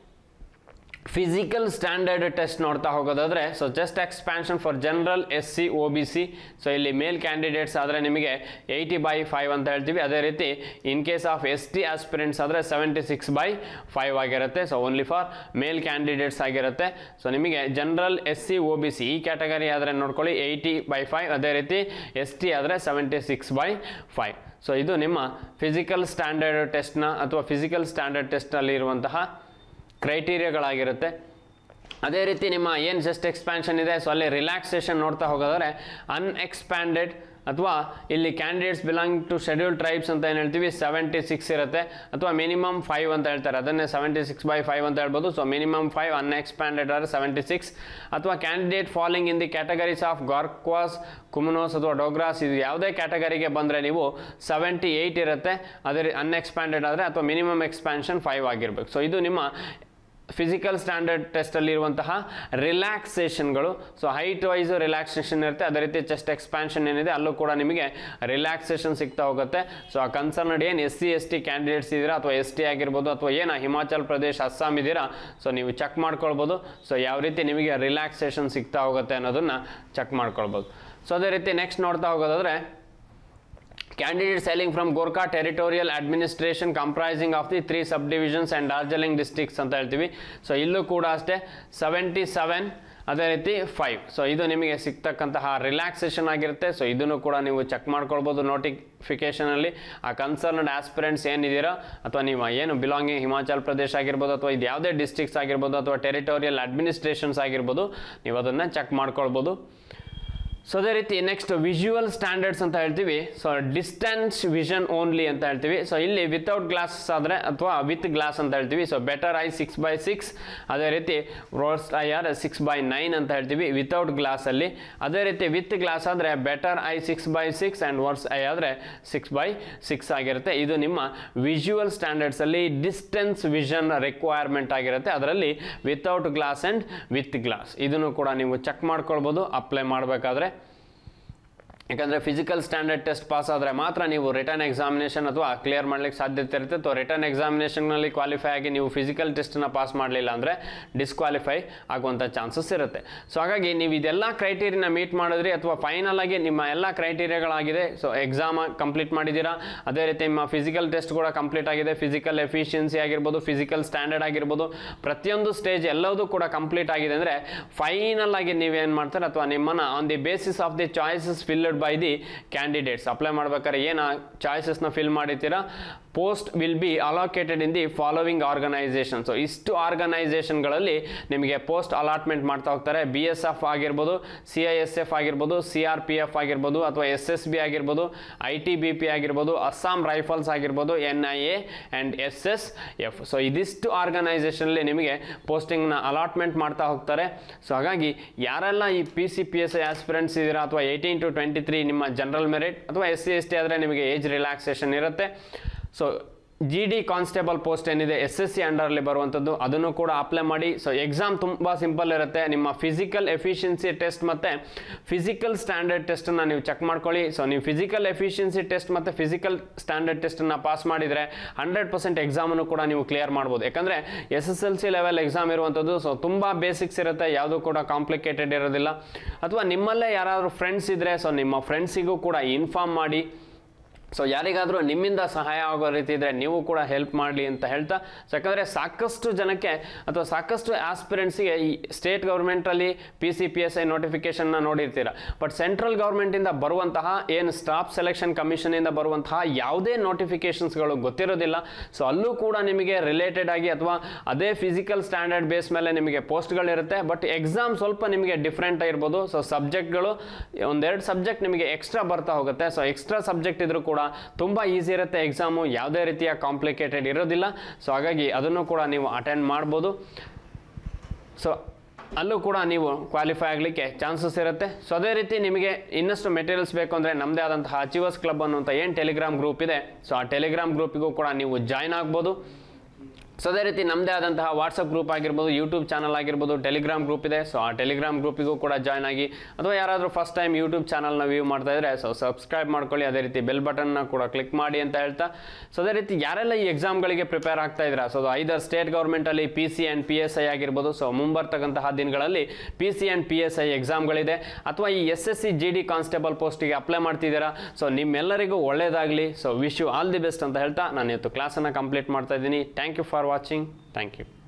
ಫಿಸಿಕಲ್ ಸ್ಟ್ಯಾಂಡರ್ಡ್ ಟೆಸ್ಟ್ ನೋಡ್ತಾ ಹೋಗೋದಾದರೆ so just expansion for general S C O B C so ಇಲ್ಲಿ ಮೇಲ್ ಕ್ಯಾಂಡಿಡೇಟ್ಸ್ ಆದರೆ ನಿಮಗೆ ಏಯ್ಟಿ ಬೈ ಫೈವ್ ಅಂತ ಹೇಳ್ತೀವಿ ಅದೇ ರೀತಿ in case of S T aspirants ಆದರೆ ಸೆವೆಂಟಿ ಸಿಕ್ಸ್ ಬೈ ಫೈವ್ ಆಗಿರುತ್ತೆ so only for male candidates ಆಗಿರುತ್ತೆ ಸೊ ನಿಮಗೆ general S C O B C ಈ ಕ್ಯಾಟಗರಿ ಆದರೆ ನೋಡ್ಕೊಳ್ಳಿ ಏಯ್ಟಿ ಬೈ ಫೈವ್ ಅದೇ ರೀತಿ ಎಸ್ ಟಿ ಆದರೆ seventy six by five so ಇದು ನಿಮ್ಮ ಫಿಸಿಕಲ್ ಸ್ಟ್ಯಾಂಡರ್ಡ್ ಟೆಸ್ಟ್ನ ಅಥವಾ ಫಿಸಿಕಲ್ ಸ್ಟ್ಯಾಂಡರ್ಡ್ ಟೆಸ್ಟ್ನಲ್ಲಿ ಇರುವಂತಹ ಕ್ರೈಟೀರಿಯಾಗಳಾಗಿರುತ್ತೆ ಅದೇ ರೀತಿ ನಿಮ್ಮ ಏನು ಜಸ್ಟ್ ಎಕ್ಸ್ಪ್ಯಾನ್ಷನ್ ಇದೆ ಸೊ ಅಲ್ಲಿ ರಿಲ್ಯಾಕ್ಸೇಷನ್ ನೋಡ್ತಾ ಹೋಗೋದಾದ್ರೆ ಅನ್ಎಕ್ಸ್ಪ್ಯಾಂಡೆಡ್ ಅಥವಾ ಇಲ್ಲಿ candidates belong to schedule tribes ಅಂತ ಏನು ಹೇಳ್ತೀವಿ ಸೆವೆಂಟಿ ಸಿಕ್ಸ್ ಇರುತ್ತೆ ಅಥವಾ ಮಿನಿಮಮ್ ಫೈವ್ ಅಂತ ಹೇಳ್ತಾರೆ ಅದನ್ನೇ ಸೆವೆಂಟಿ ಸಿಕ್ಸ್ ಬೈ ಫೈವ್ ಅಂತ ಹೇಳ್ಬೋದು ಸೊ ಮಿನಿಮಮ್ ಫೈವ್ ಅನ್ಎಕ್ಸ್ಪ್ಯಾಂಡೆಡ್ ಆದರೆ ಸೆವೆಂಟಿ ಸಿಕ್ಸ್ ಅಥವಾ candidate falling in the categories of Garhwalis Kumaonis ಅಥವಾ ಡೋಗ್ರಾಸ್ ಇದು ಯಾವುದೇ ಕ್ಯಾಟಗರಿಗೆ ಬಂದರೆ ನೀವು ಸೆವೆಂಟಿ ಏಯ್ಟ್ ಇರುತ್ತೆ ಅದೇ ಅನ್ಎಕ್ಸ್ಪ್ಯಾಂಡೆಡ್ ಆದರೆ ಅಥವಾ ಮಿನಿಮಮ್ ಎಕ್ಸ್ಪ್ಯಾನ್ಷನ್ ಫೈವ್ ಆಗಿರಬೇಕು ಸೊ ಇದು ನಿಮ್ಮ ಫಿಸಿಕಲ್ ಸ್ಟ್ಯಾಂಡರ್ಡ್ ಟೆಸ್ಟಲ್ಲಿ ಇರುವಂತಹ ರಿಲ್ಯಾಕ್ಸೇಷನ್ಗಳು ಸೊ ಹೈಟ್ ವೈಸು ರಿಲ್ಯಾಕ್ಸೇಷನ್ ಇರುತ್ತೆ ಅದೇ ರೀತಿ ಚೆಸ್ಟ್ ಎಕ್ಸ್ಪ್ಯಾನ್ಷನ್ ಏನಿದೆ ಅಲ್ಲೂ ಕೂಡ ನಿಮಗೆ ರಿಲ್ಯಾಕ್ಸೇಷನ್ ಸಿಗ್ತಾ ಹೋಗುತ್ತೆ ಸೊ ಆ ಕನ್ಸರ್ನ್ಡ್ ಏನು S C S T candidates ಇದ್ದೀರಾ ಅಥವಾ ಎಸ್ ಟಿ ಆಗಿರ್ಬೋದು ಅಥವಾ ಏನು ಹಿಮಾಚಲ್ ಪ್ರದೇಶ್ ಅಸ್ಸಾಂ ಇದ್ದೀರಾ ಸೊ ನೀವು ಚೆಕ್ ಮಾಡ್ಕೊಳ್ಬೋದು ಸೊ ಯಾವ ರೀತಿ ನಿಮಗೆ ರಿಲ್ಯಾಕ್ಸೇಷನ್ ಸಿಗ್ತಾ ಹೋಗುತ್ತೆ ಅನ್ನೋದನ್ನು ಚೆಕ್ ಮಾಡ್ಕೊಳ್ಬೋದು ಸೊ ಅದೇ ರೀತಿ ನೆಕ್ಸ್ಟ್ ನೋಡ್ತಾ ಹೋಗೋದಾದರೆ Candidates hailing from Gorkha Territorial Administration comprising of the three subdivisions and Darjeeling districts ಅಂತ ಹೇಳ್ತೀವಿ ಸೊ ಇಲ್ಲೂ ಕೂಡ ಅಷ್ಟೇ ಸೆವೆಂಟಿ ಸೆವೆನ್ ಅದೇ ರೀತಿ ಫೈವ್ ಸೊ ಇದು ನಿಮಗೆ ಸಿಗ್ತಕ್ಕಂತಹ ರಿಲ್ಯಾಕ್ಸೇಷನ್ ಆಗಿರುತ್ತೆ ಸೊ ಇದನ್ನು ಕೂಡ ನೀವು ಚೆಕ್ ಮಾಡ್ಕೊಳ್ಬೋದು ನೋಟಿಫಿಕೇಷನಲ್ಲಿ ಆ ಕನ್ಸರ್ನ್ಡ್ ಆಸ್ಪಿರೆಂಟ್ಸ್ ಏನಿದ್ದೀರಾ ಅಥವಾ ನೀವು ಏನು ಬಿಲಾಂಗಿಂಗ್ ಹಿಮಾಚಲ್ ಪ್ರದೇಶ್ ಆಗಿರ್ಬೋದು ಅಥವಾ ಇದು ಯಾವುದೇ ಡಿಸ್ಟ್ರಿಕ್ಟ್ಸ್ ಆಗಿರ್ಬೋದು ಅಥವಾ ಟೆರಿಟೋರಿಯಲ್ ಅಡ್ಮಿನಿಸ್ಟ್ರೇಷನ್ಸ್ ಆಗಿರ್ಬೋದು ನೀವು ಅದನ್ನು ಚೆಕ್ ಮಾಡ್ಕೊಳ್ಬೋದು ಸೊ ಅದೇ ರೀತಿ ನೆಕ್ಸ್ಟ್ ವಿಜುವಲ್ ಸ್ಟ್ಯಾಂಡರ್ಡ್ಸ್ ಅಂತ ಹೇಳ್ತೀವಿ ಸೊ ಡಿಸ್ಟೆನ್ಸ್ ವಿಷನ್ ಓನ್ಲಿ ಅಂತ ಹೇಳ್ತೀವಿ ಸೊ ಇಲ್ಲಿ ವಿತೌಟ್ ಗ್ಲಾಸ್ ಆದರೆ ಅಥವಾ ವಿತ್ ಗ್ಲಾಸ್ ಅಂತ ಹೇಳ್ತೀವಿ so better eye six by six ಅದೇ ರೀತಿ roads eye or six by nine ಅಂತ ಹೇಳ್ತೀವಿ ವಿತೌಟ್ ಗ್ಲಾಸಲ್ಲಿ ಅದೇ ರೀತಿ ವಿತ್ ಗ್ಲಾಸ್ ಆದರೆ better eye six by six and worse eye ಆದರೆ ಸಿಕ್ಸ್ ಬೈ ಸಿಕ್ಸ್ ಆಗಿರುತ್ತೆ ಇದು ನಿಮ್ಮ ವಿಜುವಲ್ ಸ್ಟ್ಯಾಂಡರ್ಡ್ಸಲ್ಲಿ ಡಿಸ್ಟೆನ್ಸ್ ವಿಷನ್ ರಿಕ್ವೈರ್ಮೆಂಟ್ ಆಗಿರುತ್ತೆ ಅದರಲ್ಲಿ without glass and with glass ಇದನ್ನು ಕೂಡ ನೀವು ಚೆಕ್ ಮಾಡ್ಕೊಳ್ಬೋದು ಅಪ್ಲೈ ಮಾಡಬೇಕಾದ್ರೆ ಯಾಕಂದರೆ ಫಿಸಿಕಲ್ ಸ್ಟ್ಯಾಂಡರ್ಡ್ ಟೆಸ್ಟ್ ಪಾಸ್ ಆದರೆ ಮಾತ್ರ ನೀವು ರಿಟರ್ನ್ ಎಕ್ಸಾಮಿನೇಷನ್ ಅಥವಾ ಕ್ಲಿಯರ್ ಮಾಡ್ಲಿಕ್ಕೆ ಸಾಧ್ಯತೆ ಇರುತ್ತೆ ಅಥವಾ ರಿಟರ್ನ್ ಎಕ್ಸಾಮಿನೇಷನ್ನಲ್ಲಿ ಕ್ವಾಲಿಫೈ ಆಗಿ ನೀವು ಫಿಸಿಕಲ್ ಟೆಸ್ಟನ್ನು ಪಾಸ್ ಮಾಡಲಿಲ್ಲ ಅಂದರೆ ಡಿಸ್ಕ್ವಾಲಿಫೈ ಆಗುವಂಥ ಚಾನ್ಸಸ್ ಇರುತ್ತೆ ಸೊ ಹಾಗಾಗಿ ನೀವು ಇದೆಲ್ಲ ಕ್ರೈಟೀರಿಯನ ಮೀಟ್ ಮಾಡಿದ್ರಿ ಅಥವಾ ಫೈನಲ್ ಆಗಿ ನಿಮ್ಮ ಎಲ್ಲ ಕ್ರೈಟೀರಿಯಾಗಳಾಗಿದೆ ಸೊ ಎಕ್ಸಾಮ್ ಕಂಪ್ಲೀಟ್ ಮಾಡಿದ್ದೀರಾ ಅದೇ ರೀತಿ ನಿಮ್ಮ ಫಿಸಿಕಲ್ ಟೆಸ್ಟ್ ಕೂಡ ಕಂಪ್ಲೀಟ್ ಆಗಿದೆ ಫಿಸಿಕಲ್ ಎಫಿಷಿಯನ್ಸಿ ಆಗಿರ್ಬೋದು ಫಿಸಿಕಲ್ ಸ್ಟ್ಯಾಂಡರ್ಡ್ ಆಗಿರ್ಬೋದು ಪ್ರತಿಯೊಂದು ಸ್ಟೇಜ್ ಎಲ್ಲದೂ ಕೂಡ ಕಂಪ್ಲೀಟ್ ಆಗಿದೆ ಅಂದರೆ ಫೈನಲ್ ಆಗಿ ನೀವೇನು ಮಾಡ್ತಾರೆ ಅಥವಾ ನಿಮ್ಮನ್ನು on the basis of the choices filled by the candidates apply ಮಾಡ್ಬೇಕಾದ್ರೆ ಏನು ಚಾಯ್ಸಸ್ನ ಫಿಲ್ ಮಾಡಿರ್ತೀರಾ post will be allocated in the following organisation so ಇಷ್ಟು ಆರ್ಗನೈಸೇಷನ್ಗಳಲ್ಲಿ ನಿಮಗೆ ಪೋಸ್ಟ್ ಅಲಾಟ್ಮೆಂಟ್ ಮಾಡ್ತಾ ಹೋಗ್ತಾರೆ ಬಿ ಎಸ್ ಎಫ್ ಆಗಿರ್ಬೋದು ಸಿ ಐ ಎಸ್ ಎಫ್ ಆಗಿರ್ಬೋದು ಸಿ ಆರ್ ಪಿ ಎಫ್ ಆಗಿರ್ಬೋದು ಅಥವಾ ಎಸ್ ಎಸ್ ಬಿ ಆಗಿರ್ಬೋದು ಐ ಟಿ ಬಿ ಪಿ ಆಗಿರ್ಬೋದು ಅಸ್ಸಾಂ ರೈಫಲ್ಸ್ ಆಗಿರ್ಬೋದು N I A and S S F so ಇದಿಷ್ಟು ಆರ್ಗನೈಸೇಷನಲ್ಲಿ ನಿಮಗೆ ಪೋಸ್ಟಿಂಗ್ನ ಅಲಾಟ್ಮೆಂಟ್ ಮಾಡ್ತಾ ಹೋಗ್ತಾರೆ ಸೊ ಹಾಗಾಗಿ ಯಾರೆಲ್ಲ ಈ P C P S I aspirants ಇದ್ದೀರಾ ಅಥವಾ ಏಯ್ಟೀನ್ ಟು ಟ್ವೆಂಟಿ ತ್ರೀ ನಿಮ್ಮ ಜನರಲ್ ಮೆರಿಟ್ ಅಥವಾ ಎಸ್ ಸಿ ಎಸ್ ಟಿ ಆದರೆ ನಿಮಗೆ ಏಜ್ ರಿಲ್ಯಾಕ್ಸೇಷನ್ ಇರುತ್ತೆ so G D constable post ಏನಿದೆ ಎಸ್ ಎಸ್ ಸಿ ಅಂಡರಲ್ಲಿ ಬರುವಂಥದ್ದು ಅದನ್ನು ಕೂಡ ಅಪ್ಲೈ ಮಾಡಿ ಸೊ ಎಕ್ಸಾಮ್ ತುಂಬ ಸಿಂಪಲ್ ಇರುತ್ತೆ ನಿಮ್ಮ ಫಿಸಿಕಲ್ ಎಫಿಷಿಯನ್ಸಿ ಟೆಸ್ಟ್ ಮತ್ತು ಫಿಸಿಕಲ್ ಸ್ಟ್ಯಾಂಡರ್ಡ್ ಟೆಸ್ಟನ್ನು ನೀವು ಚೆಕ್ ಮಾಡ್ಕೊಳ್ಳಿ ಸೊ ನೀವು ಫಿಸಿಕಲ್ ಎಫಿಷಿಯನ್ಸಿ ಟೆಸ್ಟ್ ಮತ್ತು ಫಿಸಿಕಲ್ ಸ್ಟ್ಯಾಂಡರ್ಡ್ ಟೆಸ್ಟನ್ನು ಪಾಸ್ ಮಾಡಿದರೆ ಹಂಡ್ರೆಡ್ ಪರ್ಸೆಂಟ್ ಎಕ್ಸಾಮನ್ನು ಕೂಡ ನೀವು ಕ್ಲಿಯರ್ ಮಾಡ್ಬೋದು ಯಾಕಂದರೆ S S L C level exam ಇರುವಂಥದ್ದು ಸೊ ತುಂಬ ಬೇಸಿಕ್ಸ್ ಇರುತ್ತೆ ಯಾವುದೂ ಕೂಡ ಕಾಂಪ್ಲಿಕೇಟೆಡ್ ಇರೋದಿಲ್ಲ ಅಥವಾ ನಿಮ್ಮಲ್ಲೇ ಯಾರಾದರೂ ಫ್ರೆಂಡ್ಸ್ ಇದ್ದರೆ ಸೊ ನಿಮ್ಮ ಫ್ರೆಂಡ್ಸಿಗೂ ಕೂಡ ಇನ್ಫಾರ್ಮ್ ಮಾಡಿ ಸೊ ಯಾರಿಗಾದರೂ ನಿಮ್ಮಿಂದ ಸಹಾಯ ಆಗೋ ರೀತಿ ಇದ್ದರೆ ನೀವು ಕೂಡ ಹೆಲ್ಪ್ ಮಾಡಲಿ ಅಂತ ಹೇಳ್ತಾ ಸೊ ಯಾಕಂದರೆ ಸಾಕಷ್ಟು ಜನಕ್ಕೆ ಅಥವಾ ಸಾಕಷ್ಟು ಆಸ್ಪಿರೆಂಟ್ಸಿಗೆ ಈ ಸ್ಟೇಟ್ ಗೌರ್ಮೆಂಟಲ್ಲಿ P C P S I ನೋಟಿಫಿಕೇಷನ್ನ ನೋಡಿರ್ತೀರ ಬಟ್ ಸೆಂಟ್ರಲ್ ಗೌರ್ಮೆಂಟಿಂದ ಬರುವಂತಹ ಏನು ಸ್ಟಾಫ್ ಸೆಲೆಕ್ಷನ್ ಕಮಿಷನಿಂದ ಬರುವಂತಹ ಯಾವುದೇ ನೋಟಿಫಿಕೇಷನ್ಸ್ಗಳು ಗೊತ್ತಿರೋದಿಲ್ಲ ಸೊ ಅಲ್ಲೂ ಕೂಡ ನಿಮಗೆ ರಿಲೇಟೆಡ್ ಆಗಿ ಅಥವಾ ಅದೇ ಫಿಸಿಕಲ್ ಸ್ಟ್ಯಾಂಡರ್ಡ್ ಬೇಸ್ ಮೇಲೆ ನಿಮಗೆ ಪೋಸ್ಟ್ಗಳಿರುತ್ತೆ ಬಟ್ ಎಕ್ಸಾಮ್ ಸ್ವಲ್ಪ ನಿಮಗೆ ಡಿಫ್ರೆಂಟ್ ಇರ್ಬೋದು ಸೊ ಸಬ್ಜೆಕ್ಟ್ಗಳು ಒಂದೆರಡು ಸಬ್ಜೆಕ್ಟ್ ನಿಮಗೆ ಎಕ್ಸ್ಟ್ರಾ ಬರ್ತಾ ಹೋಗುತ್ತೆ ಸೊ ಎಕ್ಸ್ಟ್ರಾ ಸಬ್ಜೆಕ್ಟ್ ಇದ್ರೂ ಕೂಡ ತುಂಬ ಈಸಿ ಇರುತ್ತೆ ಎಕ್ಸಾಮು ಯಾವುದೇ ರೀತಿಯ ಕಾಂಪ್ಲಿಕೇಟೆಡ್ ಇರೋದಿಲ್ಲ ಸೊ ಹಾಗಾಗಿ ಅದನ್ನು ಕೂಡ ನೀವು ಅಟೆಂಡ್ ಮಾಡ್ಬೋದು ಸೊ ಅಲ್ಲೂ ಕೂಡ ನೀವು ಕ್ವಾಲಿಫೈ ಆಗಲಿಕ್ಕೆ ಚಾನ್ಸಸ್ ಇರುತ್ತೆ ಸೊ ಅದೇ ರೀತಿ ನಿಮಗೆ ಇನ್ನಷ್ಟು ಮೆಟೀರಿಯಲ್ಸ್ ಬೇಕು ಅಂದರೆ ನಮ್ಮದೇ ಆದಂತಹ ಅಚೀವರ್ಸ್ ಕ್ಲಬ್ ಅನ್ನುವಂಥ ಏನು ಟೆಲಿಗ್ರಾಮ್ ಗ್ರೂಪ್ ಇದೆ ಸೊ ಆ ಟೆಲಿಗ್ರಾಮ್ ಗ್ರೂಪಿಗೂ ಕೂಡ ನೀವು ಜಾಯ್ನ್ ಆಗ್ಬೋದು ಸೊ ಅದೇ ರೀತಿ ನಮ್ಮದೇ ಆದಂತಹ ವಾಟ್ಸಪ್ ಗ್ರೂಪ್ ಆಗಿರ್ಬೋದು ಯೂಟ್ಯೂಬ್ ಚಾನಲ್ ಆಗಿರ್ಬೋದು ಟೆಲಿಗ್ರಾಮ್ ಗ್ರೂಪ್ ಇದೆ ಸೊ ಆ ಟೆಲಿಗ್ರಾಮ್ ಗ್ರೂಪಿಗೂ ಕೂಡ ಜಾಯ್ನ್ ಆಗಿ ಅಥವಾ ಯಾರಾದರೂ ಫಸ್ಟ್ ಟೈಮ್ ಯೂಟ್ಯೂಬ್ ಚಾನಲ್ನ ವ್ಯೂ ಮಾಡ್ತಾ ಇದ್ರೆ ಸೊ ಸಬ್ಸ್ಕ್ರೈಬ್ ಮಾಡ್ಕೊಳ್ಳಿ ಅದೇ ರೀತಿ ಬೆಲ್ ಬಟನ್ನ ಕೂಡ ಕ್ಲಿಕ್ ಮಾಡಿ ಅಂತ ಹೇಳ್ತಾ ಸೊ ಅದೇ ರೀತಿ ಯಾರೆಲ್ಲ ಈ ಎಕ್ಸಾಮ್ಗಳಿಗೆ ಪ್ರಿಪೇರ್ ಆಗ್ತಾ ಇದ್ದೀರಾ ಸೊ ಐದರ್ ಸ್ಟೇಟ್ ಗೌರ್ಮೆಂಟಲ್ಲಿ P C and P S I ಆಗಿರ್ಬೋದು ಸೊ ಮುಂಬರ್ತಕ್ಕಂತಹ ದಿನಗಳಲ್ಲಿ P C and P S I ಎಕ್ಸಾಮ್ಗಳಿದೆ ಅಥವಾ ಈ S S C G D constable ಪೋಸ್ಟಿಗೆ ಅಪ್ಲೈ ಮಾಡ್ತಿದ್ದೀರಾ ಸೊ ನಿಮ್ಮೆಲ್ಲರಿಗೂ ಒಳ್ಳೆಯದಾಗಲಿ so wish you all the best ಅಂತ ಹೇಳ್ತಾ ನಾನು ಇವತ್ತು ಕ್ಲಾಸನ್ನು ಕಂಪ್ಲೀಟ್ ಮಾಡ್ತಾ ಇದ್ದೀನಿ thank you for watching thank you